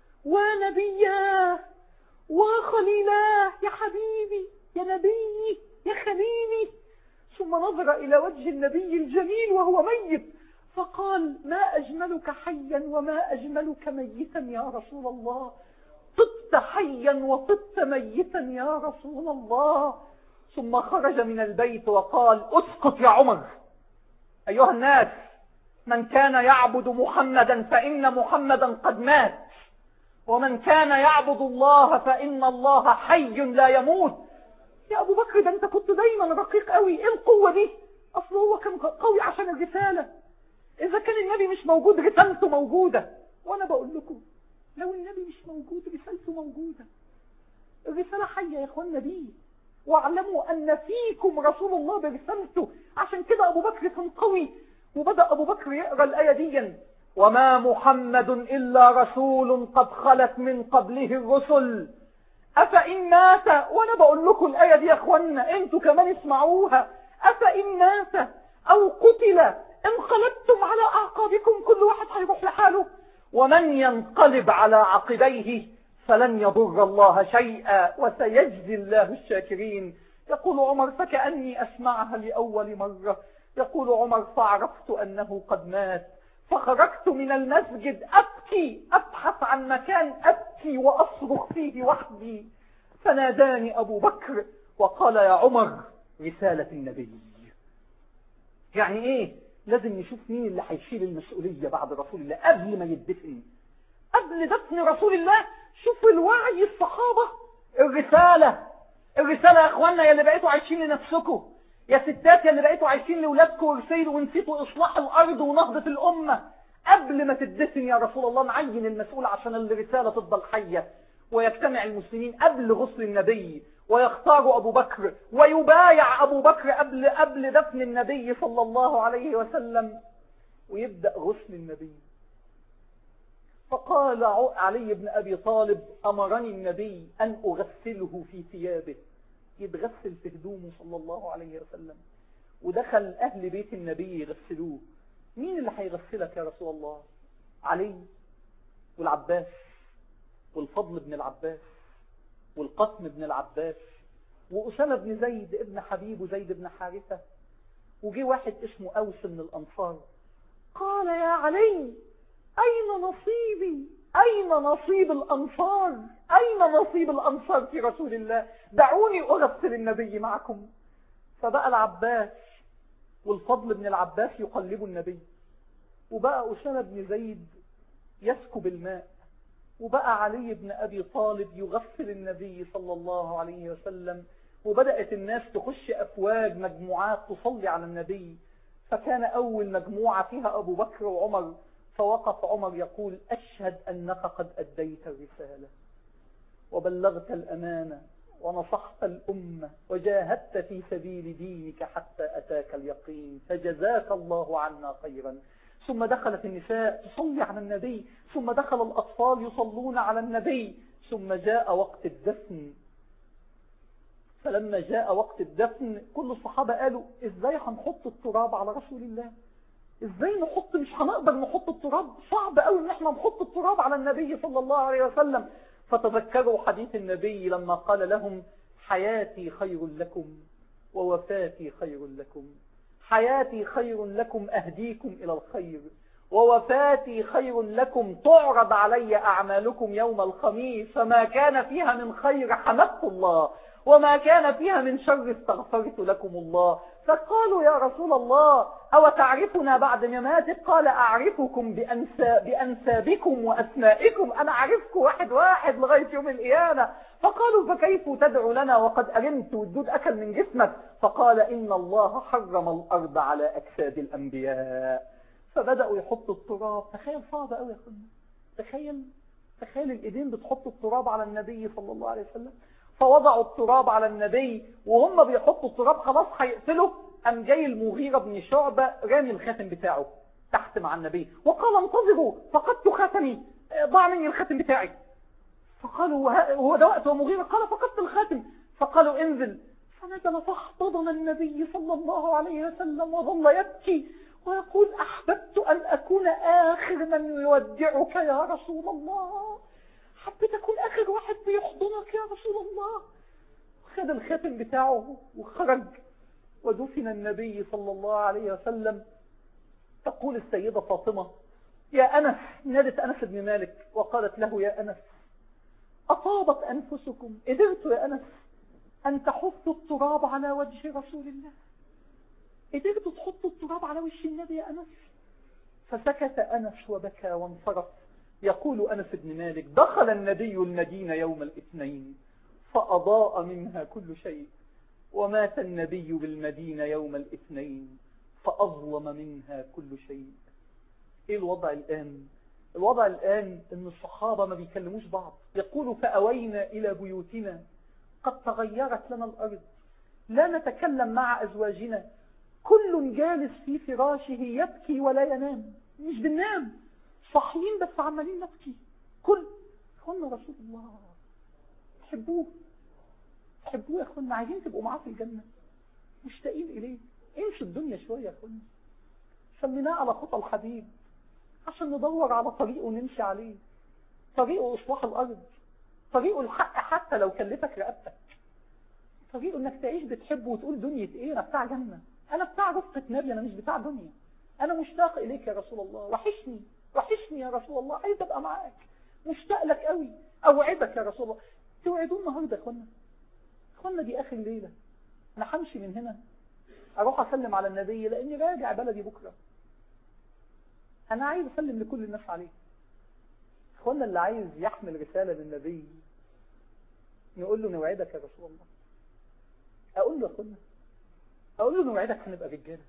ونبياه وخليلاه يا حبيبي يا نبي يا خليلي ثم نظر إلى وجه النبي الجميل وهو ميت فقال ما أجملك حيا وما أجملك ميتا يا رسول الله طبت حيا وطبت ميتا يا رسول الله ثم خرج من البيت وقال اسكت يا عمر أيها الناس من كان يعبد محمدا فإن محمدا قد مات ومن كان يعبد الله فإن الله حي لا يموت يا أبو بكر ده أنت كنت دايما رقيق قوي إيه القوة دي أصل هو كان قوي عشان الرسالة إذا كان النبي مش موجود رسالته موجودة وأنا بقول لكم لو النبي مش موجود رسالته موجودة الرسالة حية يا إخوانا بيه واعلموا أن فيكم رسول الله برسالته عشان كده أبو بكر كان قوي وبدأ أبو بكر يقرأ الآية دي وما محمد إلا رسول قد خلت من قبله الرسل أفإن مات وأنا بقول لكم الآية دي يا أخوانا أنتوا كمان اسمعوها أفإن مات أو قتل انقلبتم على أعقابكم كل واحد هيروح لحاله ومن ينقلب على عقبيه فلن يضر الله شيئا وسيجزي الله الشاكرين يقول عمر فكأني أسمعها لأول مرة يقول عمر فعرفت أنه قد مات فخرجت من المسجد أبكي أبحث عن مكان أبكي وأصرخ فيه وحدي فناداني أبو بكر وقال يا عمر رسالة النبي يعني إيه لازم نشوف مين اللي هيشيل المسؤولية بعد رسول الله قبل ما يدفن قبل دفن رسول الله شوف الوعي الصحابة الرسالة الرسالة يا اخوانا يا اللي بقيتوا عايشين لنفسكم يا ستات يا اللي بقيتوا عايشين لولادكم ورسيلوا ونسيتوا اصلاح الارض ونهضة الامة قبل ما تدفن يا رسول الله نعين المسؤول عشان الرسالة تفضل حية ويجتمع المسلمين قبل غسل النبي ويختار أبو بكر ويبايع أبو بكر قبل, قبل دفن النبي صلى الله عليه وسلم ويبدأ غسل النبي فقال علي بن أبي طالب أمرني النبي أن أغسله في ثيابه يتغسل في هدومه صلى الله عليه وسلم ودخل أهل بيت النبي يغسلوه مين اللي هيغسلك يا رسول الله علي والعباس والفضل بن العباس والقسم بن العباس وأسامة بن زيد ابن حبيب وزيد بن حارثة وجي واحد اسمه أوس من الأنصار قال يا علي أين نصيبي أين نصيب الأنصار أين نصيب الأنصار في رسول الله دعوني أغسل النبي معكم فبقى العباس والفضل بن العباس يقلب النبي وبقى أسامة بن زيد يسكب الماء وبقى علي بن أبي طالب يغسل النبي صلى الله عليه وسلم وبدأت الناس تخش أفواج مجموعات تصلي على النبي فكان أول مجموعة فيها أبو بكر وعمر فوقف عمر يقول أشهد أنك قد أديت الرسالة وبلغت الأمانة ونصحت الأمة وجاهدت في سبيل دينك حتى أتاك اليقين فجزاك الله عنا خيرا ثم دخلت النساء تصلي على النبي ثم دخل الأطفال يصلون على النبي ثم جاء وقت الدفن فلما جاء وقت الدفن كل الصحابة قالوا ازاي هنحط التراب على رسول الله ازاي نحط مش هنقدر نحط التراب صعب قوي ان احنا نحط التراب على النبي صلى الله عليه وسلم فتذكروا حديث النبي لما قال لهم حياتي خير لكم ووفاتي خير لكم حياتي خير لكم أهديكم إلى الخير ووفاتي خير لكم تعرض علي أعمالكم يوم الخميس فما كان فيها من خير حمدت الله وما كان فيها من شر استغفرت لكم الله فقالوا يا رسول الله أو تعرفنا بعد مماتك قال أعرفكم بأنسا بأنسابكم وأسمائكم أنا أعرفكم واحد واحد لغاية يوم القيامة فقالوا فكيف تدعو لنا وقد أرمت والدود أكل من جسمك فقال إن الله حرم الأرض على أجساد الأنبياء فبدأوا يحطوا التراب تخيل صعب قوي يا أخوانا تخيل تخيل الإيدين بتحط التراب على النبي صلى الله عليه وسلم فوضعوا التراب على النبي وهم بيحطوا التراب خلاص هيقتلوا أم جاي المغيرة بن شعبة رامي الخاتم بتاعه تحت مع النبي وقال انتظروا فقدت خاتمي ضاع مني الخاتم بتاعي فقالوا هو ده وقت ومغيرة قال فقدت الخاتم فقالوا انزل فنزل فاحتضن النبي صلى الله عليه وسلم وظل يبكي ويقول أحببت أن أكون آخر من يودعك يا رسول الله حبيت أكون آخر واحد بيحضنك يا رسول الله خد الخاتم بتاعه وخرج ودفن النبي صلى الله عليه وسلم تقول السيدة فاطمة يا أنس نادت أنس بن مالك وقالت له يا أنس أطابت أنفسكم قدرت يا أنس أن تحطوا التراب على وجه رسول الله قدرت تحطوا التراب على وجه النبي يا أنس فسكت أنس وبكى وانصرف يقول أنس بن مالك دخل النبي المدينة يوم الاثنين فأضاء منها كل شيء ومات النبي بالمدينة يوم الاثنين فأظلم منها كل شيء ايه الوضع الآن الوضع الآن ان الصحابة ما بيكلموش بعض يقولوا فأوينا إلى بيوتنا قد تغيرت لنا الأرض لا نتكلم مع أزواجنا كل جالس في فراشه يبكي ولا ينام مش بننام صاحيين بس عمالين نبكي كل اخوانا رسول الله تحبوه تحبوه يا اخوانا عايزين تبقوا معاه في الجنة مشتاقين إليه انسوا الدنيا شوية يا اخوانا سميناه على خطى الحبيب عشان ندور على طريقه نمشي عليه طريقه إصلاح الأرض طريقه الحق حتى لو كلفك رقبتك طريقه انك تعيش بتحبه وتقول دنيا ايه انا بتاع جنة انا بتاع رفقة نبي انا مش بتاع دنيا انا مشتاق اليك يا رسول الله وحشني وحشني يا رسول الله عايز ابقى معاك مشتاق لك قوي اوعدك يا رسول الله توعدوا النهارده يا اخوانا اخوانا دي اخر ليله انا همشي من هنا اروح اسلم على النبي لاني راجع بلدي بكره انا عايز اسلم لكل الناس عليه اخوانا اللي عايز يحمل رساله للنبي نقول له نوعدك يا رسول الله اقول له يا اخوانا اقول له نوعدك هنبقى رجاله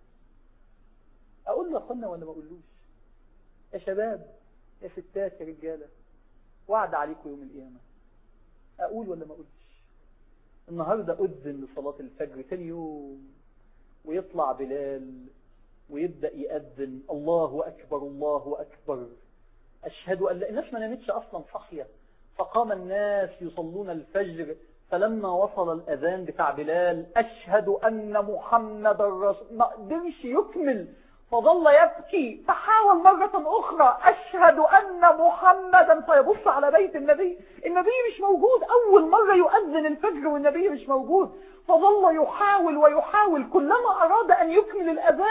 اقول له يا اخوانا ولا ما اقولوش يا شباب يا ستات يا رجاله وعد عليكم يوم القيامه اقول ولا ما اقولش النهارده اذن لصلاه الفجر ثاني يوم ويطلع بلال ويبدا يأذن الله اكبر الله اكبر اشهد ان لا الناس ما نامتش اصلا صاحيه فقام الناس يصلون الفجر فلما وصل الأذان بتاع بلال أشهد أن محمد الرسول ما قدرش يكمل فظل يبكي فحاول مرة أخرى أشهد أن محمدا فيبص على بيت النبي النبي مش موجود أول مرة يؤذن الفجر والنبي مش موجود فظل يحاول ويحاول كلما أراد أن يكمل الأذان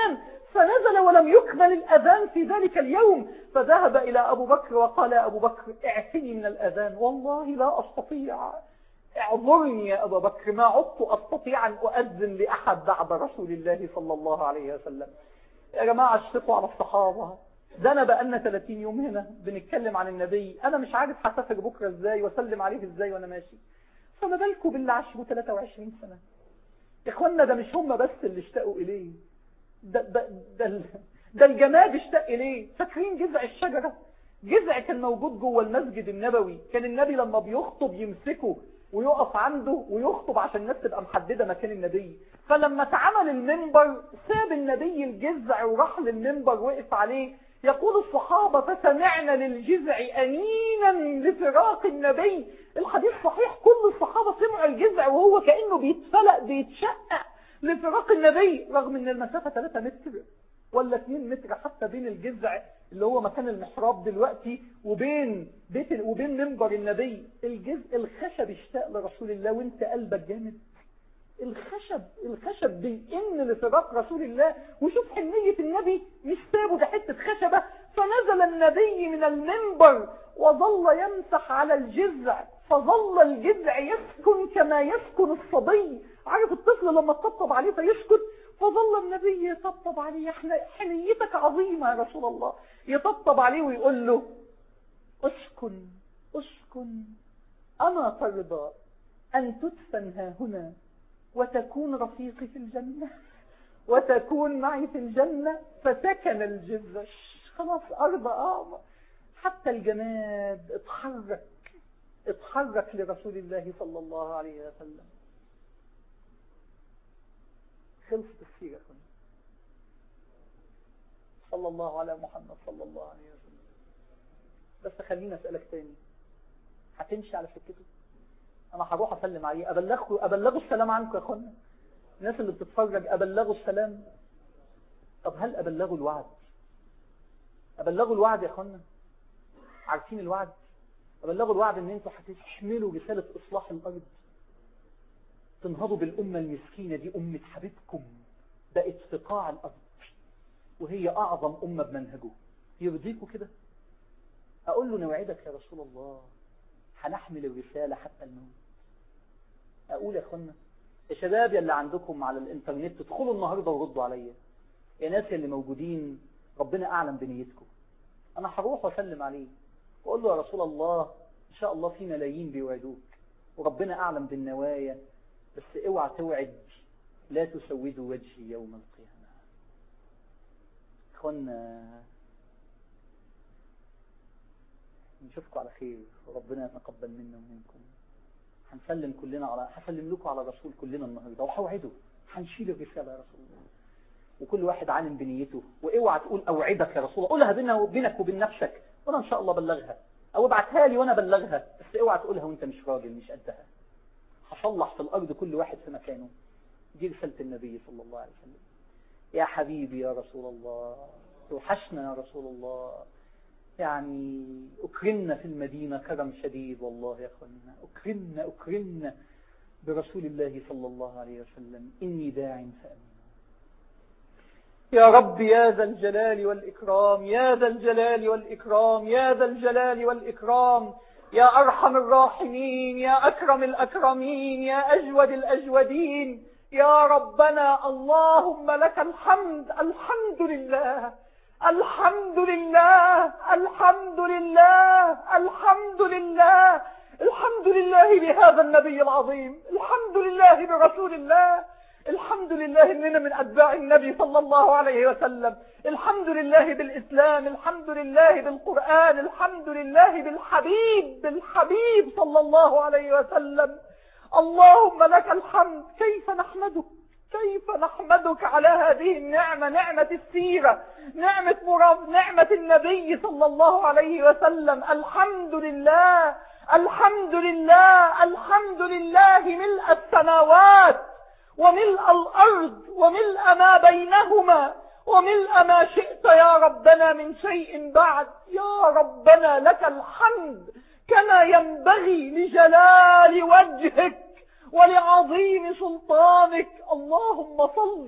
فنزل ولم يقبل الأذان في ذلك اليوم فذهب إلى أبو بكر وقال يا أبو بكر اعفني من الأذان والله لا أستطيع اعذرني يا أبا بكر ما عدت أستطيع أن أؤذن لأحد بعد رسول الله صلى الله عليه وسلم يا جماعة اشفقوا على الصحابة ده أنا بقالنا 30 يوم هنا بنتكلم عن النبي أنا مش عارف هسافر بكرة إزاي وأسلم عليه إزاي وأنا ماشي فما بالكم باللي عاشوا 23 سنة يا إخوانا ده مش هم بس اللي اشتاقوا إليه ده, ده, ده, ده الجماد اشتاق إليه فاكرين جذع الشجرة جذع كان موجود جوه المسجد النبوي كان النبي لما بيخطب يمسكه ويقف عنده ويخطب عشان الناس تبقى محددة مكان النبي فلما اتعمل المنبر ساب النبي الجذع وراح للمنبر وقف عليه يقول الصحابة فسمعنا للجذع أنينا لفراق النبي الحديث صحيح كل الصحابة سمعوا الجذع وهو كأنه بيتفلق بيتشقق لفراق النبي رغم ان المسافة 3 متر ولا 2 متر حتى بين الجذع اللي هو مكان المحراب دلوقتي وبين بيت وبين منبر النبي الجزء الخشب اشتاق لرسول الله وانت قلبك جامد الخشب الخشب بيئن لفراق رسول الله وشوف حنية النبي مش سابه ده حتة خشبة فنزل النبي من المنبر وظل يمسح على الجذع فظل الجذع يسكن كما يسكن الصبي عارف الطفل لما تطبطب عليه فيسكت فظل النبي يطبطب عليه حنيتك عظيمة يا رسول الله يطبطب عليه ويقول له اسكن اسكن أما ترضى أن تدفن ها هنا وتكون رفيقي في الجنة وتكون معي في الجنة فسكن الجذع خلاص أرضى آه حتى الجماد اتحرك اتحرك لرسول الله صلى الله عليه وسلم خلصت السيرة صلى الله على محمد صلى الله عليه وسلم بس خليني أسألك تاني هتمشي على سكته أنا هروح أسلم عليه أبلغه أبلغه السلام عنكم يا أخوانا الناس اللي بتتفرج أبلغه السلام طب هل أبلغه الوعد أبلغه الوعد يا أخوانا عارفين الوعد أبلغوا الوعد ان انتوا هتحملوا رسالة اصلاح الارض تنهضوا بالامة المسكينة دي امة حبيبكم بقت في قاع الارض وهي اعظم امة بمنهجه يرضيكوا كده اقول له نوعدك يا رسول الله هنحمل الرسالة حتى الموت اقول يا اخوانا يا شباب يلي عندكم على الانترنت تدخلوا النهاردة وردوا عليا يا ناس اللي موجودين ربنا اعلم بنيتكم انا هروح واسلم عليه وقول له يا رسول الله إن شاء الله في ملايين بيوعدوك وربنا أعلم بالنوايا بس اوعى توعد لا تسودوا وجهي يوم القيامة اخوانا نشوفكم على خير وربنا يتقبل منا ومنكم هنسلم كلنا على هسلم لكم على الرسول كلنا النهارده وهوعده هنشيل الرسالة يا رسول الله وكل واحد عالم بنيته واوعى تقول اوعدك يا رسول الله قولها بينك وبينك وبين نفسك وانا ان شاء الله بلغها او ابعتها لي وانا بلغها بس اوعى تقولها وانت مش راجل مش قدها هصلح في الارض كل واحد في مكانه دي رسالة النبي صلى الله عليه وسلم يا حبيبي يا رسول الله توحشنا يا رسول الله يعني أكرمنا في المدينة كرم شديد والله يا أخوانا أكرمنا أكرمنا برسول الله صلى الله عليه وسلم إني داع فأمين يا رب يا ذا الجلال والإكرام يا ذا الجلال والإكرام يا ذا الجلال والإكرام يا أرحم الراحمين يا أكرم الأكرمين يا أجود الأجودين يا ربنا اللهم لك الحمد الحمد لله الحمد لله الحمد لله الحمد لله الحمد لله بهذا النبي العظيم الحمد لله برسول الله الحمد لله اننا من اتباع النبي صلى الله عليه وسلم الحمد لله بالاسلام الحمد لله بالقرآن الحمد لله بالحبيب بالحبيب صلى الله عليه وسلم اللهم لك الحمد كيف نحمدك كيف نحمدك على هذه النعمة نعمة السيرة نعمة مرام نعمة النبي صلى الله عليه وسلم الحمد لله الحمد لله الحمد لله ملء السماوات وملء الأرض وملء ما بينهما وملء ما شئت يا ربنا من شيء بعد يا ربنا لك الحمد كما ينبغي لجلال وجهك ولعظيم سلطانك اللهم صل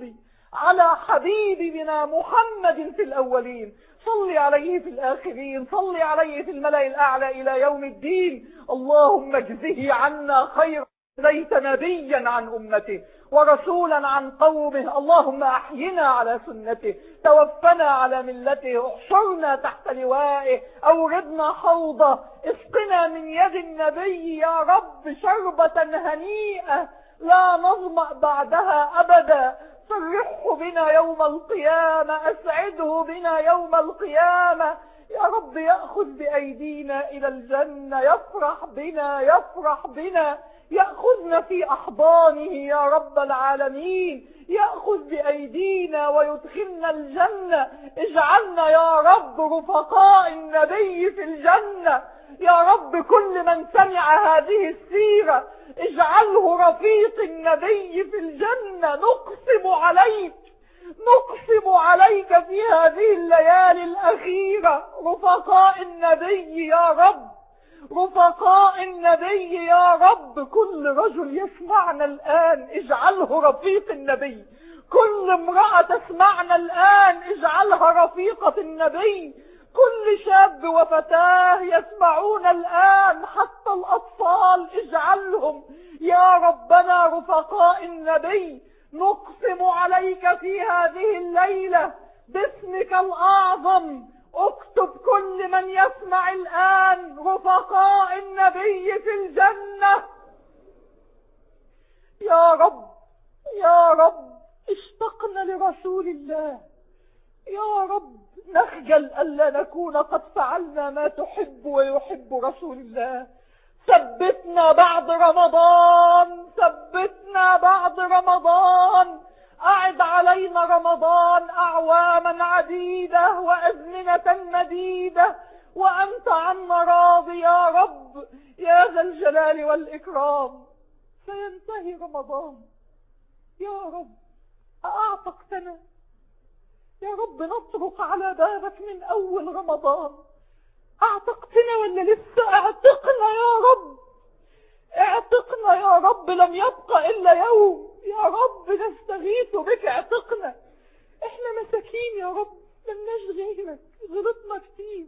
على حبيبنا محمد في الأولين صل عليه في الآخرين صل عليه في الملأ الأعلى إلى يوم الدين اللهم اجزه عنا خير ليت نبيا عن أمته ورسولا عن قومه اللهم أحينا على سنته توفنا على ملته احشرنا تحت لوائه أوردنا حوضه اسقنا من يد النبي يا رب شربة هنيئة لا نظمأ بعدها أبدا فرحه بنا يوم القيامة أسعده بنا يوم القيامة يا رب يأخذ بأيدينا إلى الجنة يفرح بنا يفرح بنا يأخذنا في أحضانه يا رب العالمين يأخذ بأيدينا ويدخلنا الجنة اجعلنا يا رب رفقاء النبي في الجنة يا رب كل من سمع هذه السيرة اجعله رفيق النبي في الجنة نقسم عليك نقسم عليك في هذه الليالي الأخيرة رفقاء النبي يا رب رفقاء النبي يا رب كل رجل يسمعنا الآن اجعله رفيق النبي كل امرأة تسمعنا الآن اجعلها رفيقة النبي كل شاب وفتاة يسمعون الآن حتى الأطفال اجعلهم يا ربنا رفقاء النبي نقسم عليك في هذه الليلة باسمك الأعظم اكتب كل من يسمع الآن رفقاء النبي في الجنة يا رب يا رب اشتقنا لرسول الله يا رب نخجل ألا نكون قد فعلنا ما تحب ويحب رسول الله ثبتنا بعد رمضان ثبتنا بعد رمضان أعد علينا رمضان أعواما عديدة وأزمنة مديدة وأنت عنا راضي يا رب يا ذا الجلال والإكرام سينتهي رمضان يا رب أعتقتنا يا رب نطرق على بابك من أول رمضان اعتقتنا ولا لسه اعتقنا يا رب اعتقنا يا رب لم يبقى الا يوم يا رب نستغيث بك اعتقنا احنا مساكين يا رب ملناش غيرك غلطنا كتير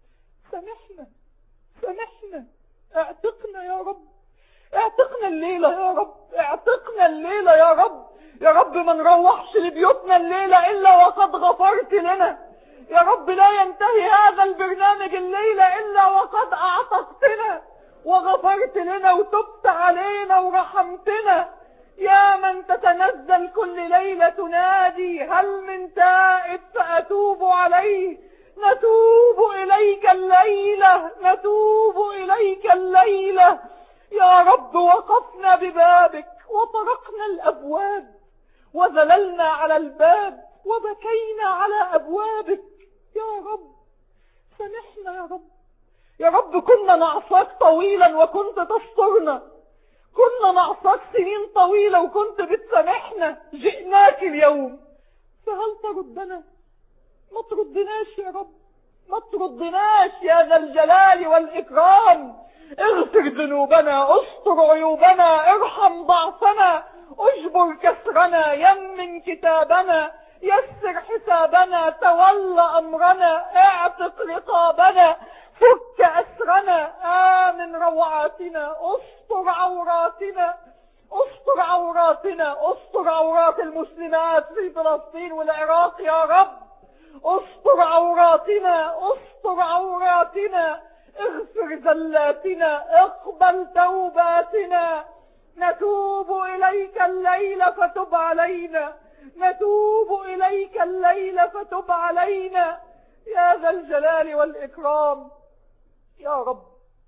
سامحنا سامحنا اعتقنا يا رب اعتقنا الليلة يا رب اعتقنا الليلة يا رب يا رب ما نروحش لبيوتنا الليلة الا وقد غفرت لنا يا رب لا ينتهي هذا البرنامج الليلة إلا وقد أعتقتنا وغفرت لنا وتبت علينا ورحمتنا يا من تتنزل كل ليلة تنادي هل من تائب فأتوب عليه نتوب إليك الليلة نتوب إليك الليلة يا رب وقفنا ببابك وطرقنا الأبواب وذللنا على الباب وبكينا على أبوابك يا رب سامحنا يا رب يا رب كنا نعصاك طويلا وكنت تسترنا كنا نعصاك سنين طويلة وكنت بتسامحنا جئناك اليوم فهل تردنا ما تردناش يا رب ما تردناش يا ذا الجلال والإكرام اغفر ذنوبنا استر عيوبنا ارحم ضعفنا اجبر كسرنا يمن كتابنا يسر حسابنا تول أمرنا اعتق رقابنا فك أسرنا آمن روعاتنا استر عوراتنا استر عوراتنا استر عورات المسلمات في فلسطين والعراق يا رب استر عوراتنا استر عوراتنا اغفر زلاتنا اقبل توباتنا نتوب إليك الليل فتب علينا نتوب إليك الليل فتب علينا يا ذا الجلال والإكرام يا رب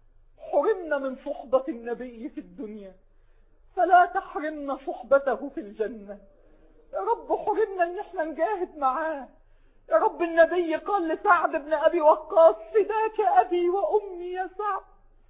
حرمنا من صحبة النبي في الدنيا فلا تحرمنا صحبته في الجنة يا رب حرمنا ان احنا نجاهد معاه يا رب النبي قال لسعد بن أبي وقاص فداك أبي وأمي يا سعد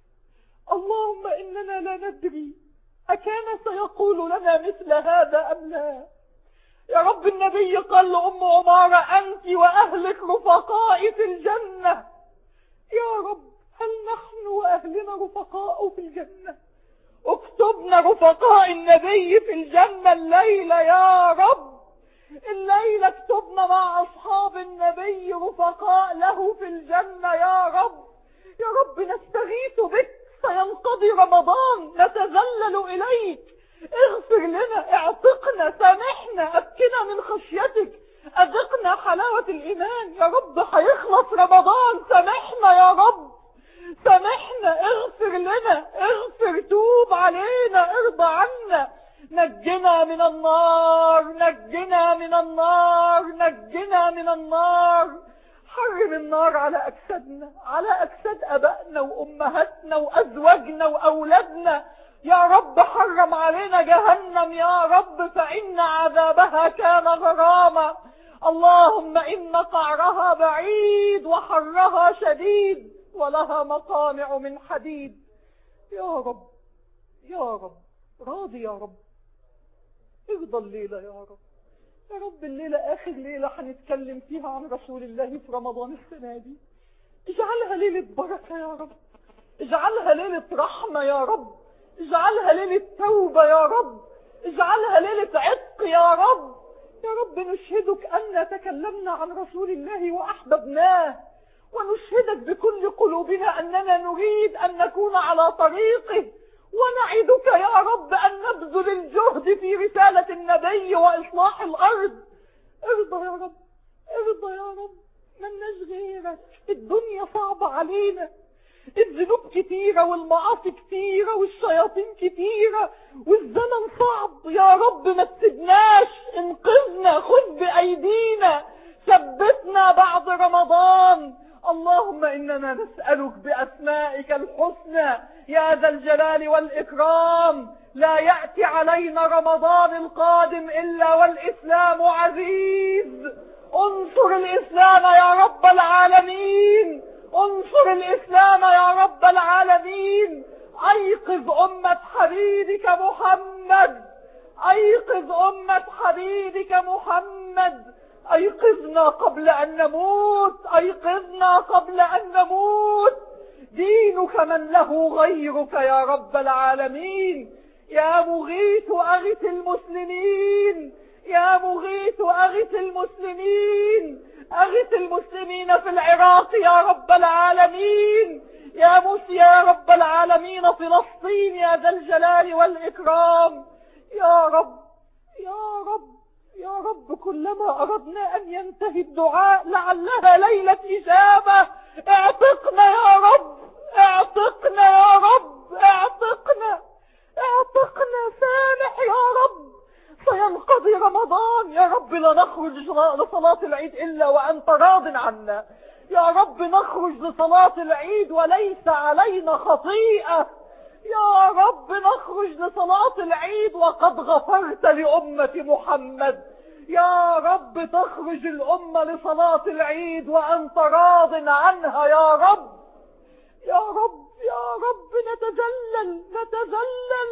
اللهم إننا لا ندري أكان سيقول لنا مثل هذا أم لا يا رب النبي قال لأم عمارة أنت وأهلك رفقائي في الجنة يا رب هل نحن وأهلنا رفقاء في الجنة اكتبنا رفقاء النبي في الجنة الليلة يا رب الليلة اكتبنا مع أصحاب النبي رفقاء له في الجنة يا رب يا رب نستغيث بك سينقضي رمضان نتذلل إليك اغفر لنا اعتقنا سامحنا أبكنا من خشيتك أذقنا حلاوة الإيمان يا رب هيخلص رمضان سامحنا يا رب سامحنا اغفر لنا اغفر توب علينا ارضى عنا نجنا من النار نجنا من النار نجنا من النار حرم النار على أجسادنا على أجساد أبائنا وأمهاتنا وأزواجنا وأولادنا يا رب حرم علينا جهنم يا رب فإن عذابها كان غراما اللهم إن قعرها بعيد وحرها شديد ولها مقامع من حديد يا رب يا رب راضي يا رب ارضى الليلة يا رب يا رب الليلة آخر ليلة هنتكلم فيها عن رسول الله في رمضان السنة دي اجعلها ليلة بركة يا رب اجعلها ليلة رحمة يا رب اجعلها ليلة توبة يا رب اجعلها ليلة عتق يا رب يا رب نشهدك أن تكلمنا عن رسول الله وأحببناه ونشهدك بكل قلوبنا أننا نريد أن نكون على طريقه ونعدك يا رب أن نبذل الجهد في رسالة النبي وإصلاح الأرض ارضى يا رب ارضى يا رب من غيرك الدنيا صعبة علينا الذنوب كتيرة والمعاصي كتيرة والشياطين كتيرة والزمن صعب يا رب ما تسيبناش انقذنا خذ بأيدينا ثبتنا بعد رمضان اللهم إننا نسألك بأسمائك الحسنى يا ذا الجلال والإكرام لا يأتي علينا رمضان القادم إلا والإسلام عزيز انصر الإسلام يا رب العالمين انصر الإسلام يا رب العالمين أيقظ أمة حبيبك محمد أيقظ أمة حبيبك محمد أيقظنا قبل أن نموت أيقظنا قبل أن نموت دينك من له غيرك يا رب العالمين يا مغيث أغث المسلمين يا مغيث أغث المسلمين أغث المسلمين في العراق يا رب العالمين يا موسى يا رب العالمين فلسطين يا ذا الجلال والإكرام يا رب يا رب يا رب كلما أردنا أن ينتهي الدعاء لعلها ليلة إجابة اعتقنا يا رب اعتقنا يا رب اعتقنا اعتقنا سامح يا رب سينقضي رمضان يا رب لا نخرج لصلاة العيد إلا وأنت راض عنا يا رب نخرج لصلاة العيد وليس علينا خطيئة يا رب نخرج لصلاة العيد وقد غفرت لأمة محمد يا رب تخرج الأمة لصلاة العيد وأنت راض عنها يا رب يا رب يا رب نتذلل نتذلل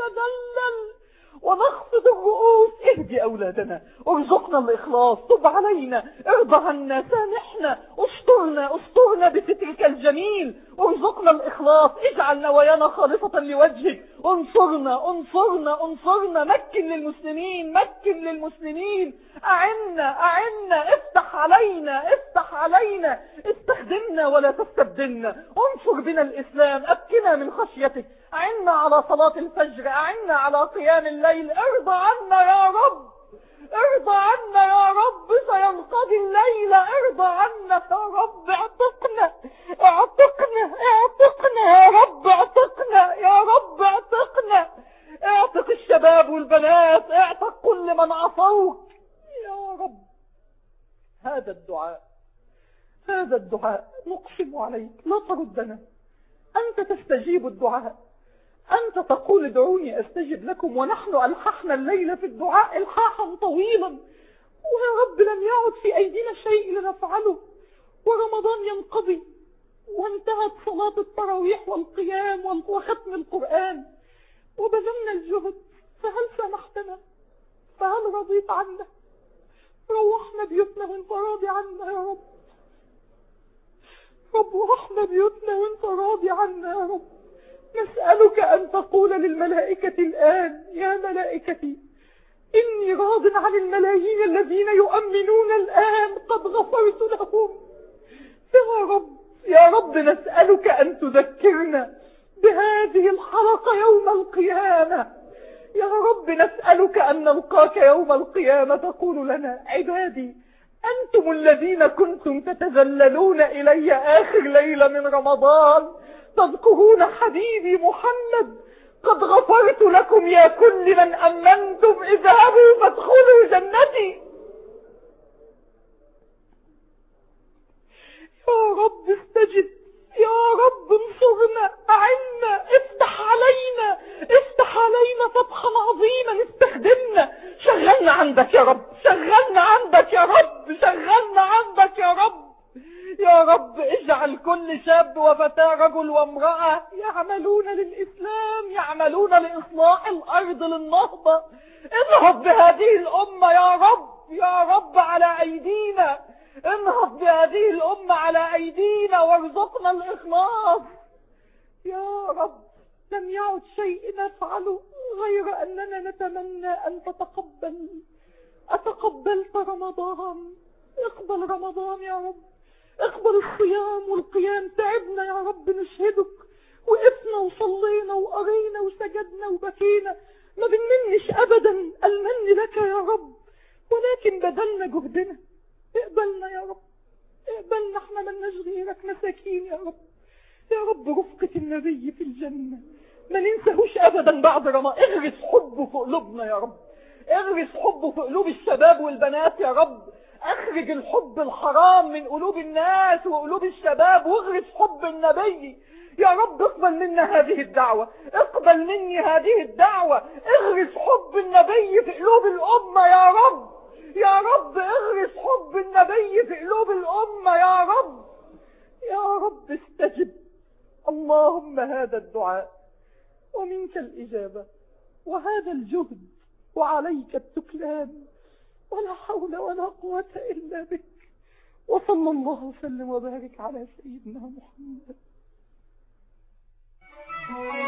نتذلل ونخفض الرؤوس اهدي أولادنا ارزقنا الإخلاص طب علينا ارضى عنا سامحنا استرنا استرنا بسترك الجميل ارزقنا الإخلاص اجعل نوايانا خالصة لوجهك انصرنا انصرنا انصرنا مكن للمسلمين مكن للمسلمين أعنا أعنا افتح علينا افتح علينا استخدمنا ولا تستبدلنا انصر بنا الإسلام أبكنا من خشيتك أعنا على صلاة الفجر أعنا على قيام الليل ارضى عنا يا رب ارضى عنا يا رب سينقضي الليلة ارضى عنا يا رب اعتقنا اعتقنا اعتقنا يا رب اعتقنا يا رب اعتقنا اعتق الشباب والبنات اعتق كل من عصوك يا رب هذا الدعاء هذا الدعاء نقسم عليك لا تردنا أنت تستجيب الدعاء أنت تقول ادعوني أستجب لكم ونحن ألححنا الليل في الدعاء الحاحا طويلا ويا رب لم يعد في أيدينا شيء لنفعله ورمضان ينقضي وانتهت صلاة التراويح والقيام وختم القرآن وبذلنا الجهد فهل سامحتنا فهل رضيت عنا روحنا بيوتنا وانت راضي عنا يا رب رب روحنا بيوتنا وانت راضي عنا يا رب نسألك أن تقول للملائكة الآن يا ملائكتي إني راض عن الملايين الذين يؤمنون الآن قد غفرت لهم يا رب يا رب نسألك أن تذكرنا بهذه الحلقة يوم القيامة يا رب نسألك أن نلقاك يوم القيامة تقول لنا عبادي أنتم الذين كنتم تتذللون إلي آخر ليلة من رمضان تذكرون حبيبي محمد قد غفرت لكم يا كل من أمنتم اذهبوا فادخلوا جنتي يا رب استجب يا رب انصرنا أعنا افتح علينا افتح علينا فتحا عظيما استخدمنا شغلنا عندك يا رب شغلنا عندك يا رب شغلنا عندك يا رب يا رب اجعل كل شاب وفتاة رجل وامرأة يعملون للإسلام يعملون لإصلاح الأرض للنهضة انهض بهذه الأمة يا رب يا رب على أيدينا انهض بهذه الأمة على أيدينا وارزقنا الإخلاص يا رب لم يعد شيء نفعله غير أننا نتمنى أن تتقبل أتقبلت رمضان اقبل رمضان يا رب اقبل الصيام والقيام تعبنا يا رب نشهدك وقفنا وصلينا وقرينا وسجدنا وبكينا ما بنمنش أبدا المن لك يا رب ولكن بدلنا جهدنا اقبلنا يا رب اقبلنا احنا ملناش غيرك مساكين يا رب يا رب رفقة النبي في الجنة ما ننساهوش ابدا بعد رمضان اغرس حبه في قلوبنا يا رب اغرس حبه في قلوب الشباب والبنات يا رب اخرج الحب الحرام من قلوب الناس وقلوب الشباب واغرس حب النبي يا رب اقبل منا هذه الدعوة اقبل مني هذه الدعوة اغرس حب النبي في قلوب الأمة يا رب يا رب اغرس حب النبي في قلوب الأمة يا رب يا رب استجب اللهم هذا الدعاء ومنك الإجابة وهذا الجهد وعليك التكلان ولا حول ولا قوة إلا بك وصلى الله وسلم وبارك على سيدنا محمد